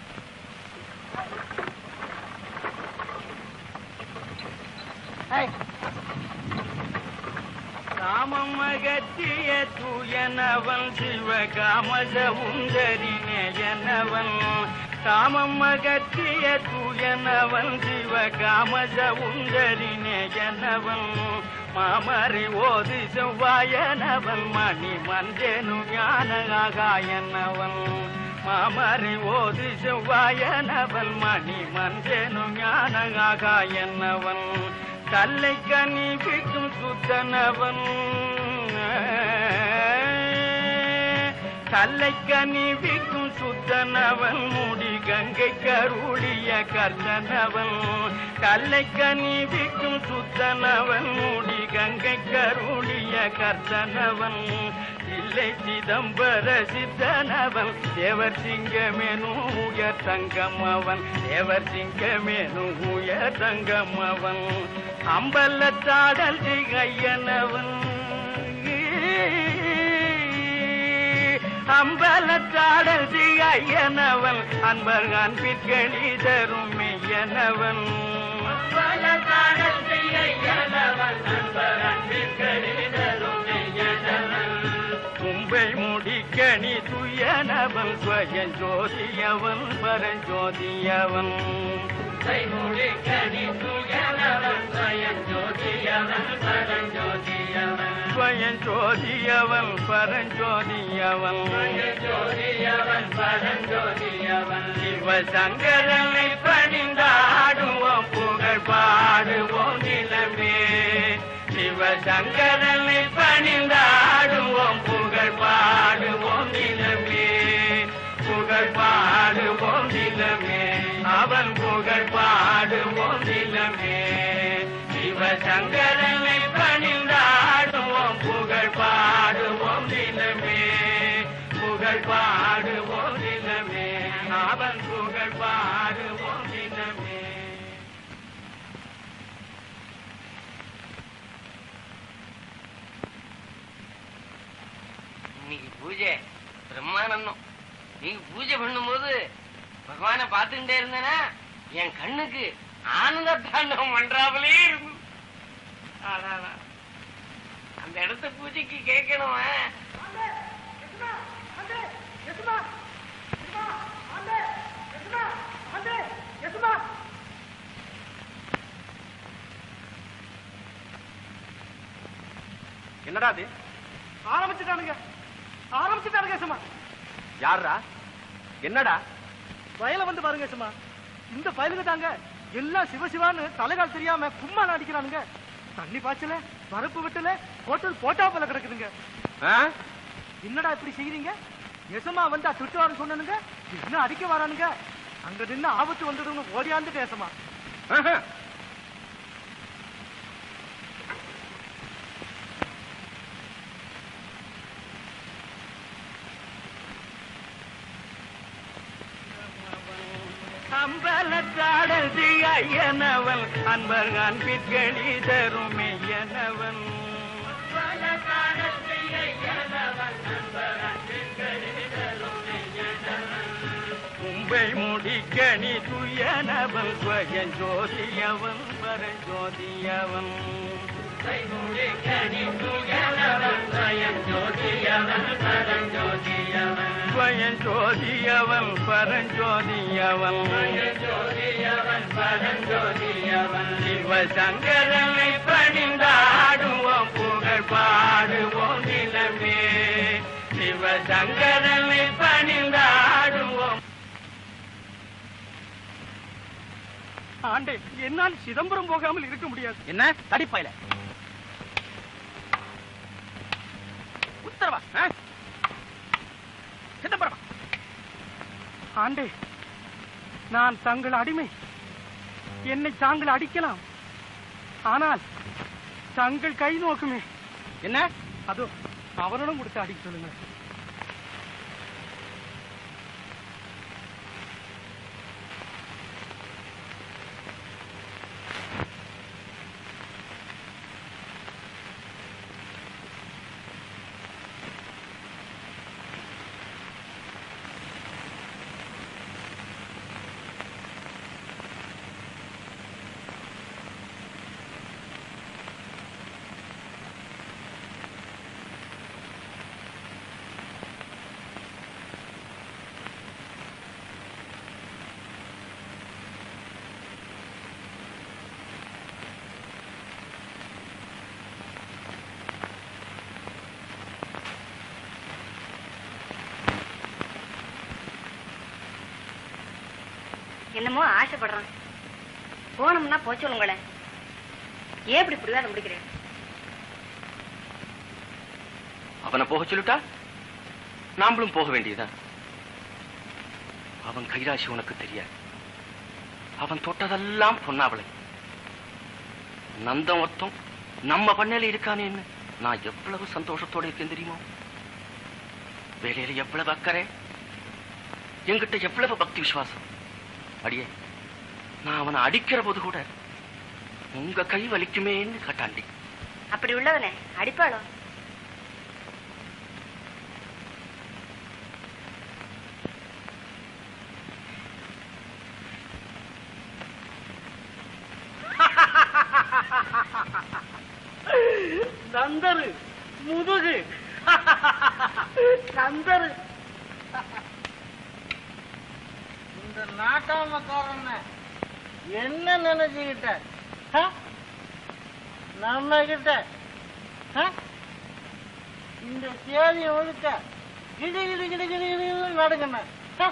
காமம் அகற்றிய தூயனவன் சிவகாமச உந்தரினேயனவன் காமம் அகற்றிய தூயனவன் சிவகாமச உந்தரினேயனவன் மாமரி ஓதி செவ்வாயனவன் மணி மஞ்சேனு ஞானகாயனவன் மாமரி ஓதி செவ்வாயனவன் மணி மஞ்சேனு ஞானகாயனவன் தல்லை கனிபிக்கும் சுத்தனவன் தல்லை கனிபிக்கும் சுத்தனவன் முடி கங்கை கருளிய கர்த்தனவன் கல்லை கனிபிக்கும் சுத்தனவன் முடி கங்கை கருளிய கர்த்தனவன் இல்லை சிதம்பர சித்தனவன் தேவர் சிங்கமேனு உயர் தங்கம் அவன் தேவர் சிங்கமேனு உயர் தங்கம் அவன் அம்பலத்தாடல் திகையனவன் அம்பலத்தாடல் திகையனவன் அன்பர் அன்பிற்களி தரும் மெய்யனவன் அம்பலத்தாடல் திகையனவன் அன்பர் அன்பிற்களி தரும் மெய்யனவன் தும்பை முடிக்கணி துயனவன் ஸ்வயம் ஜோதியவன் பரஞ்சோதியவன் முடிக்கணி துயனவன் ஸ்வயம் ஜோதியவன் பரஞ்சோதியவன் ஸ்வயம் ஜோதியவன் பரஞ்சோதியவன் ஜோதியவன் பரஞ்சோதியவன் சிவசங்கரனை பணிந்தாடுவோம் புகழ் பாடுவோம் நிலமே சிவசங்கரனை பணிந்தாடுவோம் புகழ் பாடுவோம் நிலமே புகழ் பாடுவோம் நிலமே அவன் புகழ் பாடுவோம் நிலமே சிவசங்கரனை பணிந்தாடுவோம் புகழ் பாடுவோம் நிலமே புகழ் பாடுவோம் நிலமே அவன் புகழ் பாடுவோம் நிலமே இன்னைக்கு பூஜை பிரம்மானந்தம் நீங்க பூஜை பண்ணும்போது பகவானை பார்த்துக்கிட்டே இருந்தேனா என் கண்ணுக்கு ஆனந்த தாண்டவம் பண்றாமலே இருக்கும் ஆடாடா. அந்த இடத்த பூஜைக்கு கேட்கணும் என்னடா அது ஆரம்பிச்சுட்டானுங்க ஆரம்பிச்சுட்டானுங்க சும்மா யாரா என்னடா வயல வந்து பாருங்க சும்மா இந்த பயலுங்க தாங்க எல்லாம் சிவசிவான்னு தலைகால் தெரியாம கும்மா அடிக்கிறானுங்க தண்ணி பாய்ச்சல வரப்பு வெட்டல ஹோட்டல் போட்டா போல கிடக்குதுங்க ஆ? என்னடா இப்படி செய்யறீங்க எசமா வந்தா திட்டுவாருன்னு சொன்னனுங்க என்ன அடிக்க வரானுங்க அங்க நின்னு ஆபத்து வந்ததுன்னு ஓடியாந்து பேசமா ஆஹா. அம்பலத்தாடல் திகையனவன் அன்பர் அன்பிற்களி தரும் மெய்யனவன் கும்பை முடிக்கணி துயனவன் ஸ்வயம் ஜோதியவன் பரஞ்சோதியவன் ஸ்வயம் ஜோதியவன் பரஞ்சோதியவன் சிவசங்கரனை பணிந்தாடுவோம் புகழ் பாடுவோம் நிலமே சிவசங்கரனை பணிந்தாடுவோம் ஆண்டே என்னால் சிதம்பரம் போகாமல் இருக்க முடியாது என்ன தடிப்பாயில உத்தரவா ஆ? சிதம்பரமா ஆண்டே நான் தங்கள் அடிமை என்னை தாங்கள் அடிக்கலாம் ஆனால் தங்கள் கை நோக்குமே என்ன அதோ அவரிடம் கொடுத்து அடிக்க சொல்லுங்க என்னமோ ஆசைப்படுறான் போனோம்னா போச்சு உங்களை ஏன் இப்படி பிடிவாதம் முடிக்கிறேன் அவனை போக சொல்லிட்டா நாமளும் போக வேண்டியதுதான் அவன் கைராசி உனக்கு தெரியாது அவன் தொட்டதெல்லாம் பொன்னாவளை நந்தம் ஒருத்தம் நம்ம பண்ணையில இருக்கானேன்னு நான் எவ்வளவு சந்தோஷத்தோட இருக்கேன் தெரியுமோ வேலையில எவ்வளவு அக்கறை என்கிட்ட எவ்வளவு பக்தி விசுவாசம் அடியே நான் அவனை அடிக்கிற போது கூட உங்க கை வலிக்குமேன்னு கேட்டாண்டி அப்படி உள்ளவனே அடிப்பாளோ நந்தரு முதுகு நந்தரு இந்த நாட்டாமக்காரன் என்ன நினைச்சுக்கிட்ட ஆ? நம்ம கிட்ட ஆ? இந்த தேதி ஒழுக்க கிடு கிடு கிடு கிடு கிடு நடக்கணும் ஆ?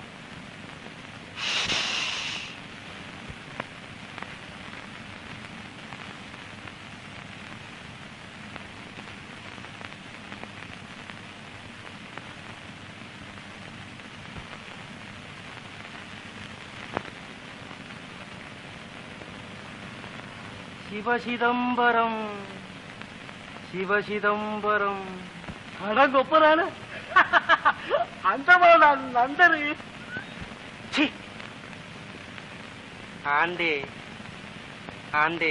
சிவசிதம்பரம் சிவசிதம்பரம் அடங்கொப்பரான அந்த நான் நந்தரு சி ஆண்டே ஆண்டே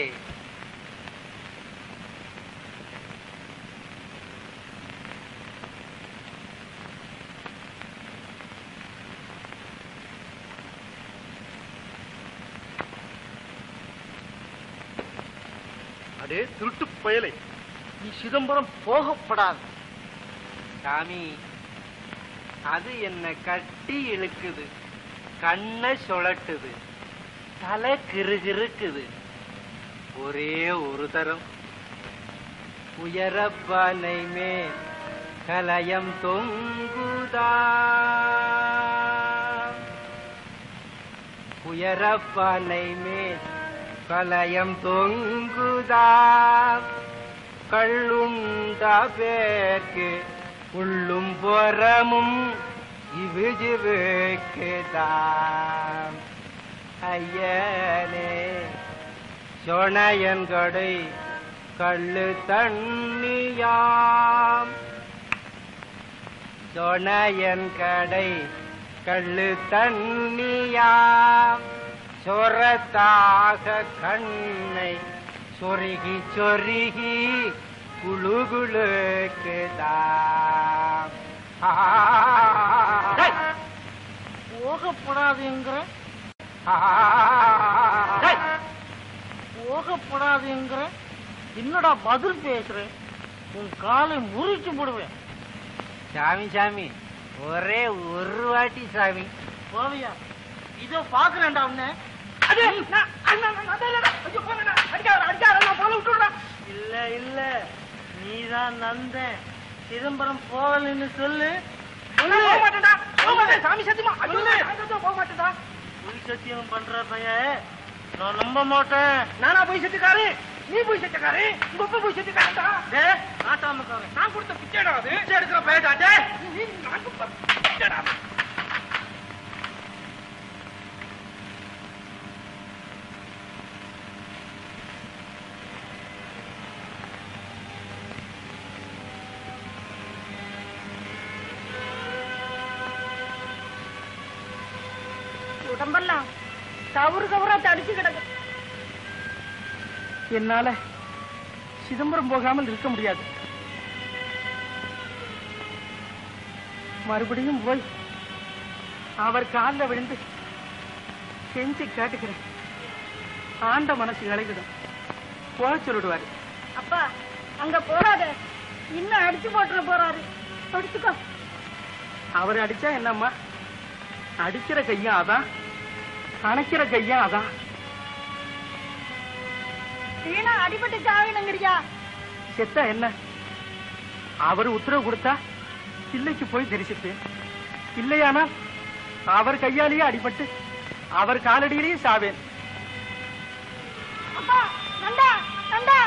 அடே திருட்டு பயலை நீ சிதம்பரம் போகப்படாது சாமி அது என்ன கட்டி இழுக்குது கண்ணை சுழட்டுது தலை கிறுகிறுக்குது ஒரே ஒரு தரம் உயரப்பானை மேல் கலயம் தொங்குதா உயரப்பானை மேல் கலயம் தொங்குதா கள்ளுண்ட பேர்க்கு உள்ளும் புறமும் இவுஜிவுக்குதாம் ஐயனே சொணையன் கடை கள்ளு தண்ணியாம் சொணையன் கடை கள்ளு தண்ணியாம் சொரத்தாக கண்ணை சொருகி சொருகி குழுகுழுக்குதாம் போகப்படாதுங்கிற போகப்படாதுங்கிற என்னடா பதில் பேசுறேன் உன் காலை முறிச்சு போடுவேன் சாமி சாமி ஒரே ஒரு வாட்டி சாமி போவியா இதோ பாக்குறேன்டா உன்ன இல்ல இல்ல நீதான் நந்தன் சிதம்பரம் போகலன்னு சொல்லு சாமி சத்தியமா போக மாட்டேன்டா பொய் சத்தியம் பண்ற பையன் நான் நம்ப மாட்டேன் நானா போய் சத்தியக்காரு நீ போய் சத்தியக்காரு உங்க அப்பா போய் சத்தியக்காரா நாட்டாமக்காரன் நான் கொடுத்த பிச்சைடா அது பிச்சை எடுக்கிற பையடாச்சே நீ நான் கொடுத்த பிச்சைடா உடம்பெல்லாம் தவறு தவறா தடிச்சு கிடக்கு என்னால சிதம்பரம் போகாமல் இருக்க முடியாது மறுபடியும் போய் அவர் காலில் விழுந்து செஞ்சு கேட்டுக்கிறேன் ஆண்ட மனசு இழகிடும் போக சொல்லிடுவாரு அப்பா அங்க போறாத இன்னும் அடிச்சு போட்டுற போறாரு படிச்சுக்கோ அவர் அடிச்சா என்னம்மா அடிக்கிற கையும் அதான் அணைக்கிற கையும் அதான் வீணா அடிபட்டு சாவினுங்கிறியா செத்தா என்ன அவர் உத்தரவு கொடுத்தா பிள்ளைக்கு போய் தரிசிப்பேன் இல்லையானா அவர் கையாலேயே அடிபட்டு அவர் காலடியிலேயே சாவேன் அப்பா நந்தா நந்தா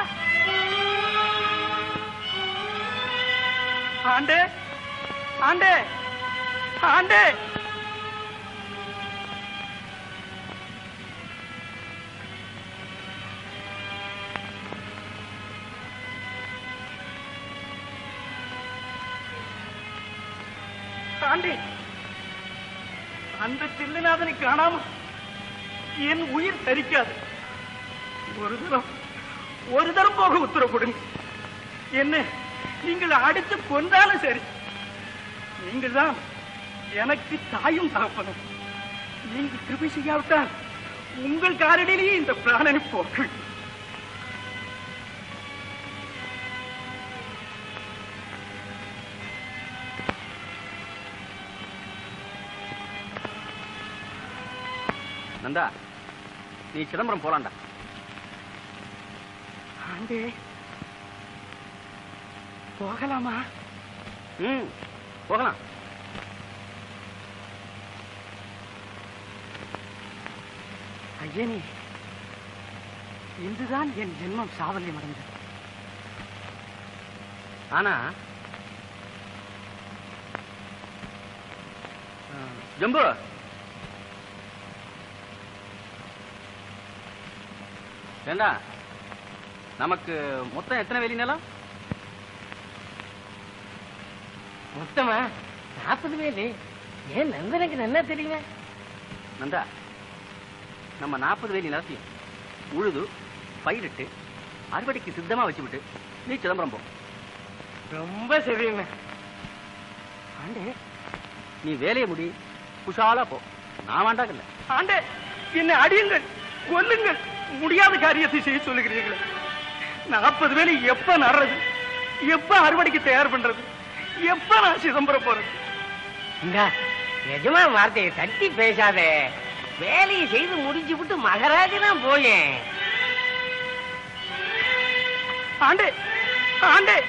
ஆண்டே ஆண்டே ஆண்டே ஆண்டே அந்த தில்லுநாதனை காணாம என் உயிர் தரிக்காது ஒரு தரம் ஒரு தரம் போக உத்தரவு கொடுங்க என்ன நீங்கள் அடித்து கொண்டாலும் சரி நீங்கள் தான் எனக்கு தாயும் தகப்பனும் நீங்கள் கிருபை செய்யாவிட்டால் உங்கள் காரணிலேயே இந்த பிராணனை போக்கு நந்தா நீ சிதம்பரம் போலாண்டா ஆண்டே போகலாமா ம் போகலாம் ஐயனே இன்றுதான் என் ஜென்மம் சாவல்யம் அடைந்தது ஆனா ஆ, ஜம்பு ஏண்டா நமக்கு மொத்தம் எத்தனை வேலி நிலம் மொத்தமா நாற்பது வேலு ஏன் நந்தனுக்கு நல்லா தெரியுமே நந்தா நம்ம நாற்பது வேலி நிலத்தையும் உழுது பயிரிட்டு அறுவடைக்கு சித்தமா வச்சுவிட்டு நீ சிதம்பரம் போ ரொம்ப சரியுமே ஆண்டே நீ வேலையை முடி குஷாலா போ நான் வேண்டாங்கல்ல ஆண்டே என்னை அடியுங்கள் கொல்லுங்கள் முடியாத காரியத்தை செய்ய சொல்லுகிறீர்களே நாற்பது வேலை எப்ப நடுறது எப்ப அறுவடைக்கு தயார் பண்றது எப்ப நான் சிதம்பரம் போறது இந்த எஜமா வார்த்தையை தட்டி பேசாதே வேலையை செய்து முடிஞ்சு விட்டு மகராஜ் தான் போயேன் ஆண்டே ஆண்டே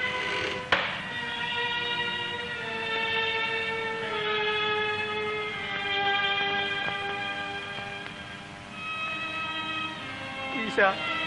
ஈஷா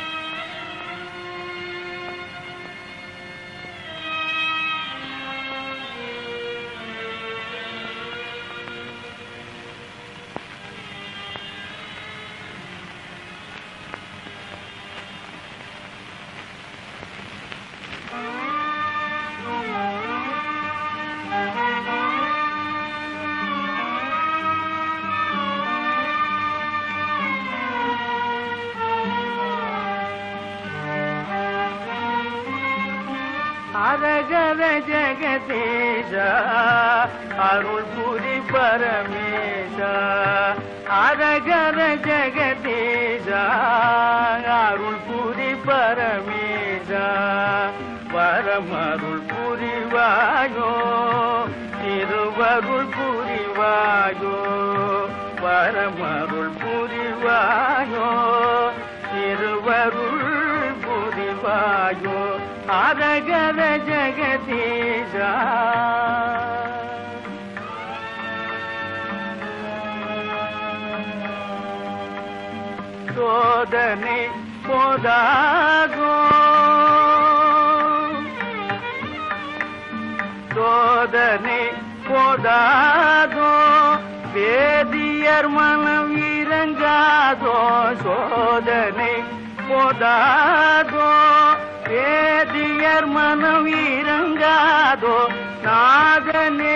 அரகர ஜெகதேஷ அருள் புரி பரமேஷ அரகர ஜெகதேஷ அருள் புரி பரமேஷ வரமருள் புரிவாயோ திருவருள் புரிவாயோ வரமருள் புரிவாயோ திருவருள் புரிவாயோ அரகர ஜெகதீஷா சோதனை போதாகோ சோதனை போதாதோ வேதியர் மனம் இறங்காதோ சோதனை போதாதோ வேதியர் மனம் இறங்காதோ நாதனே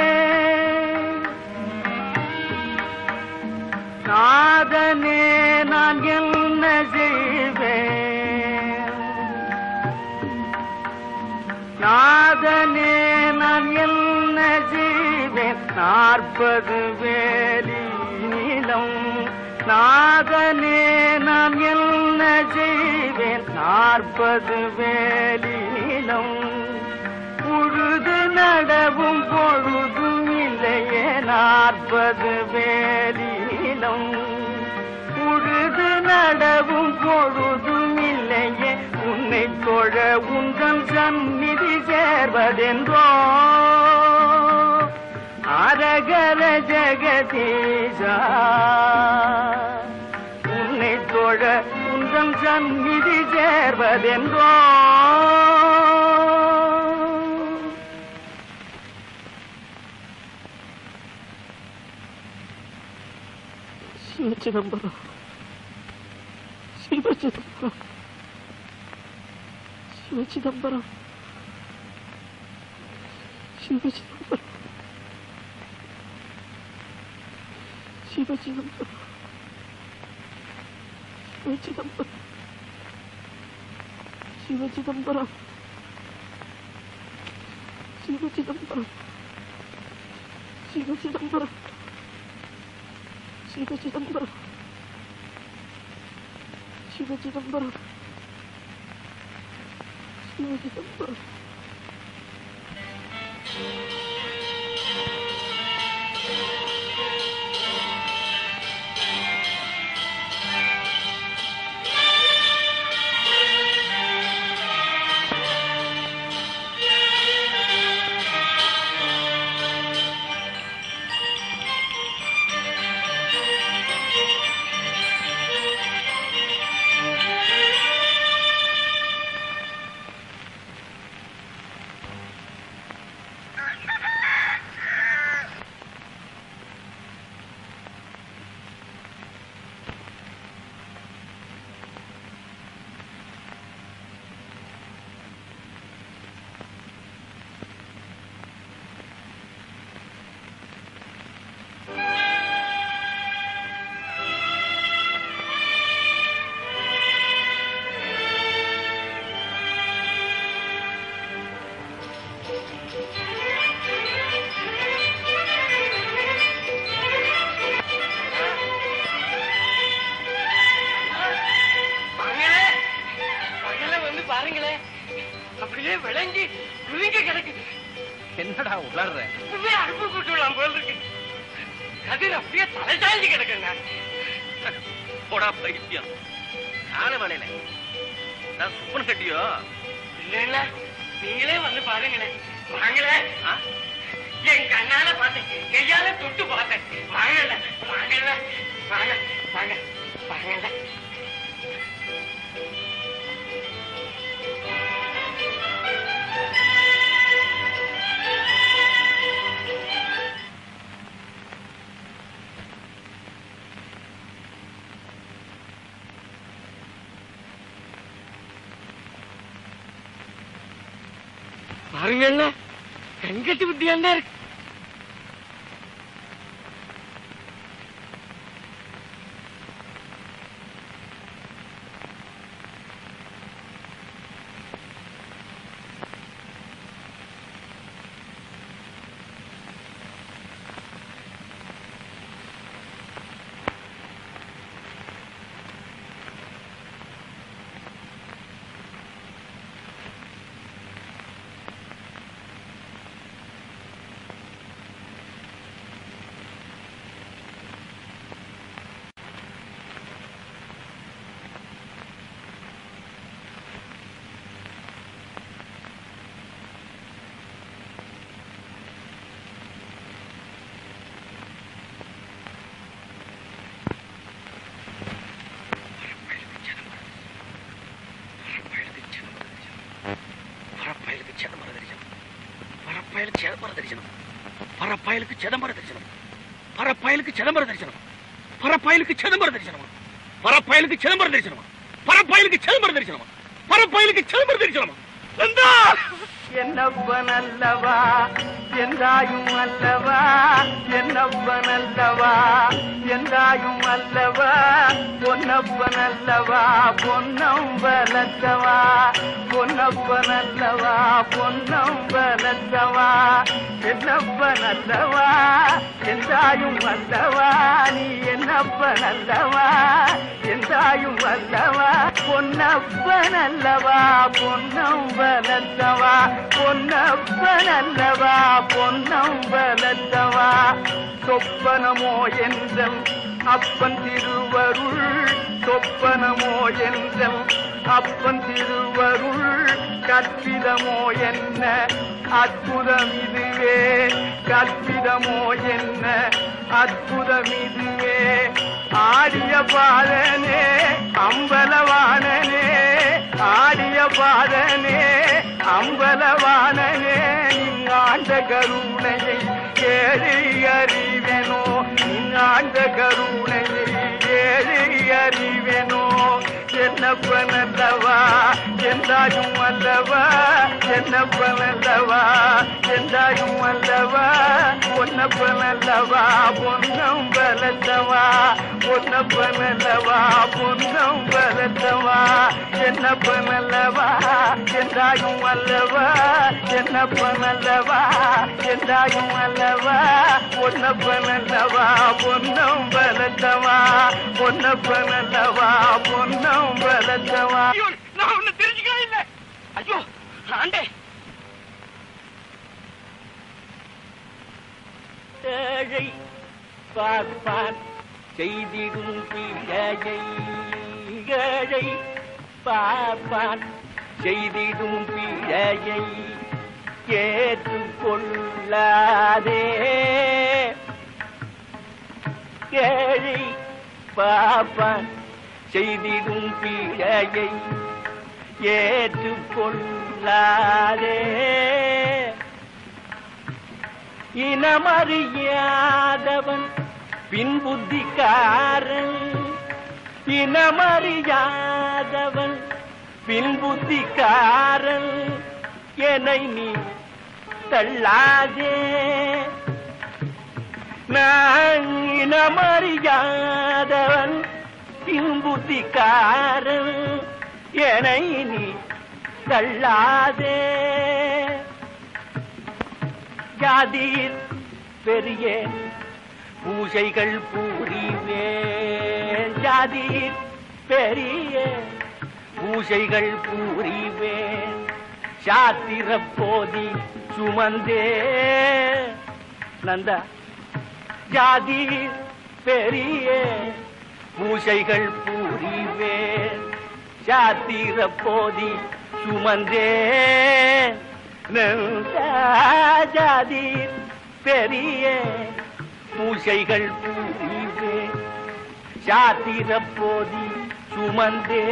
நாதனே நான் என்ன செய்வேன் நாதனே நான் என்ன செய்வேன் நாற்பது வேலி நீளம் நாதனே நான் என்ன செய்வேன் நாற்பது வேலி நீளம் உழுது நடவும் பொழுதும் இல்லையே நாற்பது வேலி நீளம் உழுது நடவும் பொழுதும் இல்லையே உன்னை தொழ உங்கள் சந்நிதி சேர்வதென்றோ அரகர ஜெகதீஷா அவன் சந்நிதி சேர்வதென்றோ சிவ சிதம்பரம் சிவ சிதம்பரம் சிவ சிதம்பரம் சிவ சிதம்பரம் சிவ சிதம்பரம் சிவ சிதம்பரம் சிவ சிதம்பரம் சிவ சிதம்பரம் சிவ சிதம்பரம் சிவ சிதம்பரம் சிவ சிதம்பரம் சிவ சிதம்பரம் மகளே மகளே வந்து பாருங்களேன் அப்படியே விளங்கி குலுங்கி கிடக்குது என்னடா உளர்ற இப்பவே அடுப்பு கூட்டு விடலாம் போல இருக்கு கதிர் அப்படியே தலை சாய்ஞ்சு கிடக்குங்க போடா பைத்தியம் கால வேலையில நான் சுப்பன் கட்டியோ இல்ல இல்ல நீங்களே வந்து பாருங்களேன் வாங்களே ஆ? என் கண்ணால பார்த்தேன் கையால தொட்டு பார்த்தேன் வாங்கல வாங்கல வாங்க வாங்க வாங்கல பாருங்கல்ல கண்கட்டி புத்தியாண்டா இருக்கு பரப்பயலுக்கு சிதம்பர தரிசனம் பரப்பயலுக்கு சிதம்பர தரிசனம் பரப்பயலுக்கு சிதம்பர தரிசனம் பரப்பயலுக்கு சிதம்பர தரிசனம் பரப்பயலுக்கு சிதம்பர தரிசனம் பரப்பயலுக்கு சிதம்பர தரிசனம் பரப்பயலுக்கு சிதம்பர தரிசனம் பரப்பயலுக்கு சிதம்பர தரிசனம் நந்தா என்னப்பன் அல்லவா என்றாயும் அல்லவா என்னப்பன் அல்லவா என்றாயும் அல்லவா பொன்னப்பன் அல்லவா பொன்னம்பலத்தவா பொன்னப்பன் அல்லவா பொன்னம்பலத்தவா என்னப்பன் அல்லவா என்றாயும் அல்லவா நீ என்னப்பன் அல்லவா என்றாயும் அல்லவா பொன்னப்பன் அல்லவா பொன்னம்பலத்தவா பொன்னப்பன் அல்லவா பொன்னம்பலத்தவா சொப்பனமோ என்றல் அப்பன் திருவருள் சொப்பனமோ என்றல் அப்பன் திருவருள் கற்பிதமோ என்ன அற்புதம் இதுவே கற்பிதமோ என்ன அற்புதம் இதுவே ஆடிய பாதனே அம்பலவானனே ஆடிய பாதனே அம்பலவானனே நீங்காண்ட கருணையை ஏழி அறிவெனோ நீங்காண்ட கருணையை ஏழி அறிவெனோ என்னப்பனல்லவா எந்தாயும் அல்லவா என்னப்பனல்லவா எந்தாயும் அல்லவா பொன்னப்பனல்லவா பொன்னம் பலத்தவா பொன்னப்பனல்லவா பொன்னம் பலத்தவா என்னப்பனல்லவா எந்தாயும் அல்லவா என்னப்பனல்லவா எந்தாயும் அல்லவா பொன்னப்பனல்லவா பொன்னம் பலத்தவா பொன்னப்பனல்லவா பொன்னம் பலத்தவா நான் ஒண்ணு தெரிஞ்சுக்கவே இல்லை ஐயோ ஆண்டே ஏழை பார்ப்பான் செய்திடும் பிழையை ஏழை பார்ப்பான் செய்திடும் பிழையை ஏற்றுக்கொள்ளாதே ஏழை பார்ப்பான் செய்திடும் பிழையை ஏற்றுக்கொள்ளாதே இனமறியாதவன் பின்புத்திக்காரன் இனமறியாதவன் பின்புத்திக்காரன் என்னை நீ தள்ளாதே நான் இனமறியாதவன் பின்புத்திக்காரன் என்னை நீ தள்ளாதே ஜாதீர் பெரிய பூஜைகள் பூரிவேன் ஜாதீர் பெரிய பூஜைகள் பூரிவேன் சாத்திர போதி சுமந்தே நந்தா ஜாதி பெரிய பூசைகள் பூரிவேன் சாத்திர போதி சுமந்தே ஜாதி பெரிய பூசைகள் பூரிவேன் சாத்திர போதி சுமந்தே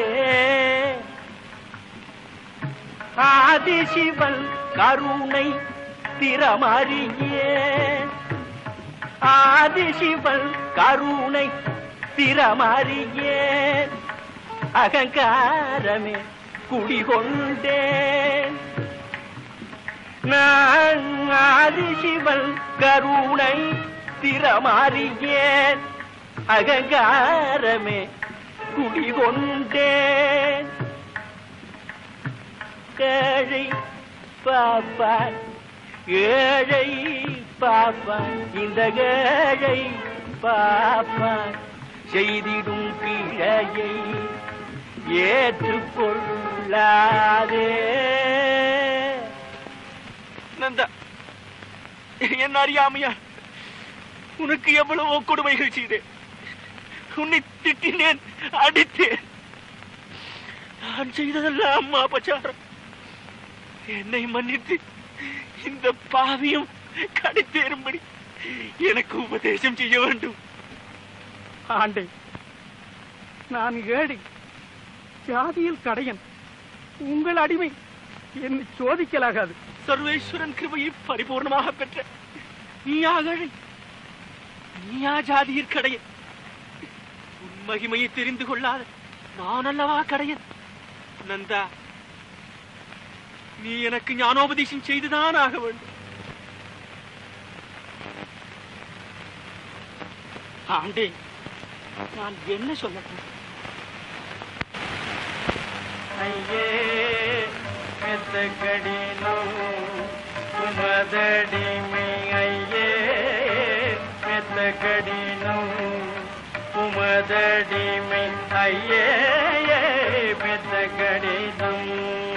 ஆதிசிவன் கருணை திறமறியே ஆதிசிவன் கருணை திறமறியே அகங்காரமே குடிகொண்டேன் நான் ஆதிசிவன் கருணை திறமறியேன் அகங்காரமே குடிகொண்டேன் ஏழை பாப்பான் ஏழை பாப்பான் இந்த ஏழை பாப்பான் செய்திடும் பிழையை ஏற்றுக்கொள்ளாதே நந்தா என்ன அறியாமையா உனக்கு எவ்வளவோ கொடுமைகள் செய்தேன் உன்னை திட்டினேன் அடித்தேன் நான் செய்ததெல்லாம் அம்மா பச்சாரம் என்னை மன்னித்து இந்த பாவியும் கடைத்தேறும்படி எனக்கு உபதேசம் செய்ய வேண்டும் ஆண்டே நான் ஏழை ஜாதியில் கடையன் உங்கள் அடிமை என்னை சோதிக்கலாகாது சர்வேஸ்வரன் கிருபையை பரிபூர்ணமாக பெற்ற நீயா ஏழை நீயா ஜாதியில் கடையன் உன் மகிமையை தெரிந்து கொள்ளாத நான் அல்லவா கடையன் நந்தா நீ எனக்கு ஞானோபதேசம் செய்துதான் ஆக வேண்டும் ஆண்டே நான் என்ன சொல்லட்டும் ஐயே மெத்த கடினம் உமதடிமை ஐயே மெத்த கடினம் உமதடிமை ஐயே மெத்த கடினம்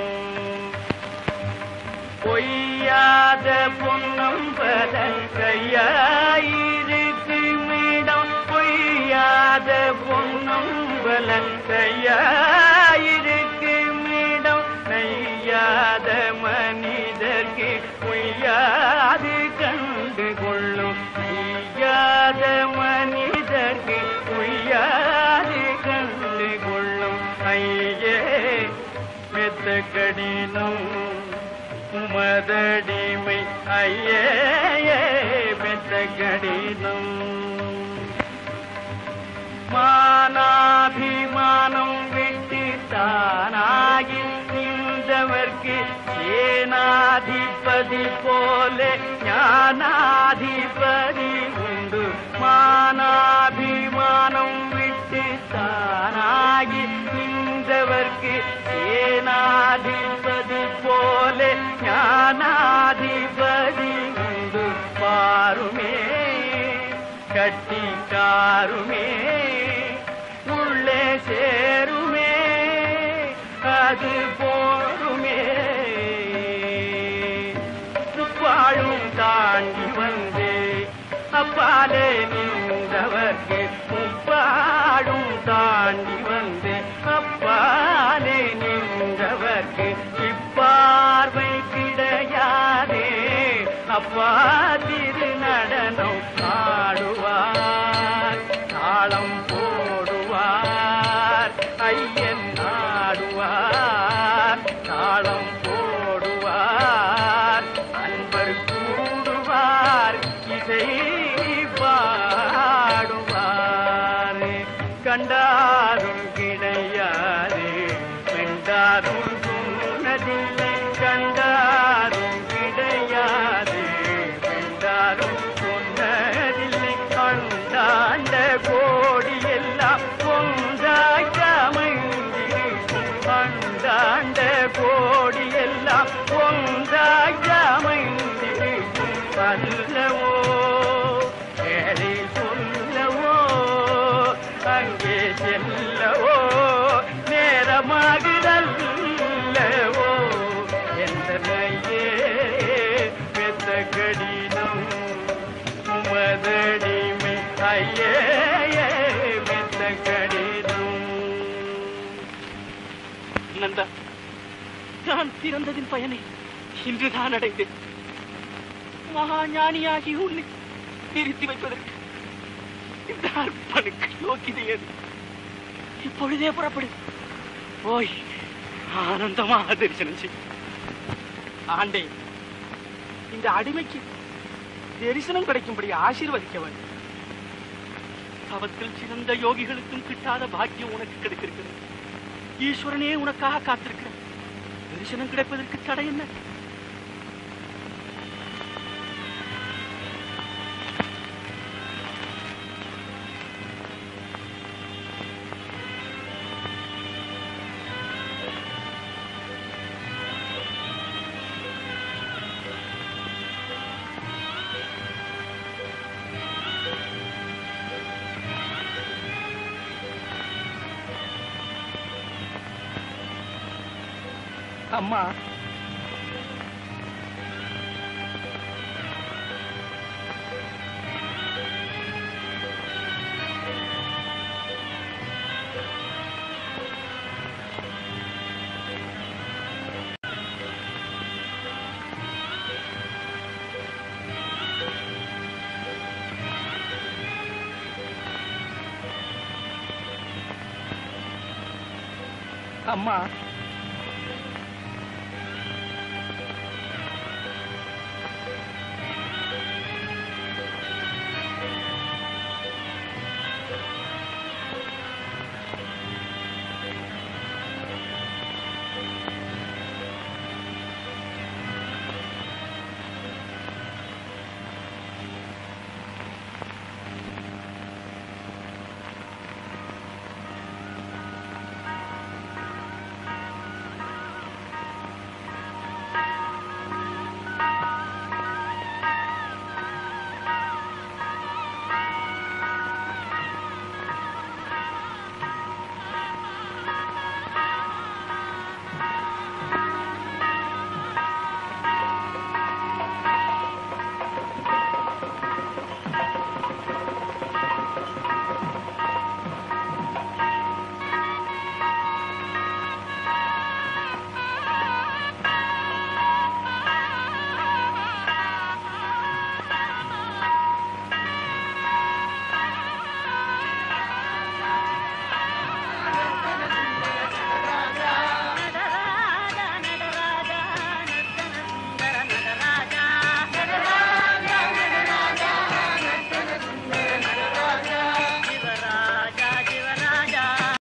பொய்யாத பொன்னம்பல கையாயிருக்கு மீடம் பொய்யாத பொன்னம்பல கையாயிருக்கு மீடம் நெய்யாத மனிதர்க்கு பொய்யாது கண்டு கொள்ளும் நெய்யாத மனிதர்க்கு பொய்யா பெத்த கடினம் உமதடிமை ஐயே பெத்த கடினம் மானாபிமானம் விட்டு தானாகி நின்றவர்க்கு சேனாதிபதி போல ஞானாதிபதி உண்டு மானாபிமானம் விட்டு தானாகி நின்றவர்க்கு சேனாதிபதி போல ஞானாதிபதி உண்டு பாருமே கட்டிக்காருமே உள்ளே சேருமே அது போருமே முப்பாழும் தாண்டி வந்தே அப்பாலே நின்றவர்க்கு முப்பாடும் தாண்டி வந்தே அப்பாலே நின்றவர்க்கு இப்பார்வை கிடையாதே அப்பா திரு நடனம் ஆடுவார் தாளம் போடுவார் ஐயன் ஆடுவார் தாளம் போடுவார் அன்பர் கூடுவார் இசை பாடுவார் கண்டாரும் கிடையாது வெண்டாரும் சொன்னதில்லை கண்டாரும் கிடையாது வெண்டாரும் சொன்னதில்லை கண்டாண்ட கோடி எல்லாம் ஒன்றாய் அமைந்திருக்கும் கண்டாண்ட கோடி எல்லாம் ஒன்றாய் அமைந்திருக்கும் அல்லவோ ஏழை சொல்லவோ அங்கே செல்லவோ நேரமாகுதல்லவோ எந்த மையே பெத்த கடினம் உமதடிமை ஐயே பெத்த கடினம் நந்தா நான் பிறந்ததின் பயனை இன்றுதான் அடைந்தேன் மகா ஞானியாகி உன்னை நிறுத்தி வைப்பதற்கு இந்த அர்ப்பனுக்கு யோக்கியதை எது இப்பொழுதே புறப்படு போய் ஆனந்தமாக தரிசனம் செய் ஆண்டே இந்த அடிமைக்கு தரிசனம் கிடைக்கும்படி ஆசீர்வதிக்க வேண்டும் தவத்தில் சிறந்த யோகிகளுக்கும் கிட்டாத பாக்கியம் உனக்கு கிடைத்திருக்கிறது ஈஸ்வரனே உனக்காக காத்திருக்கிறார் தரிசனம் கிடைப்பதற்கு தடை என்ன அம்மா அம்மா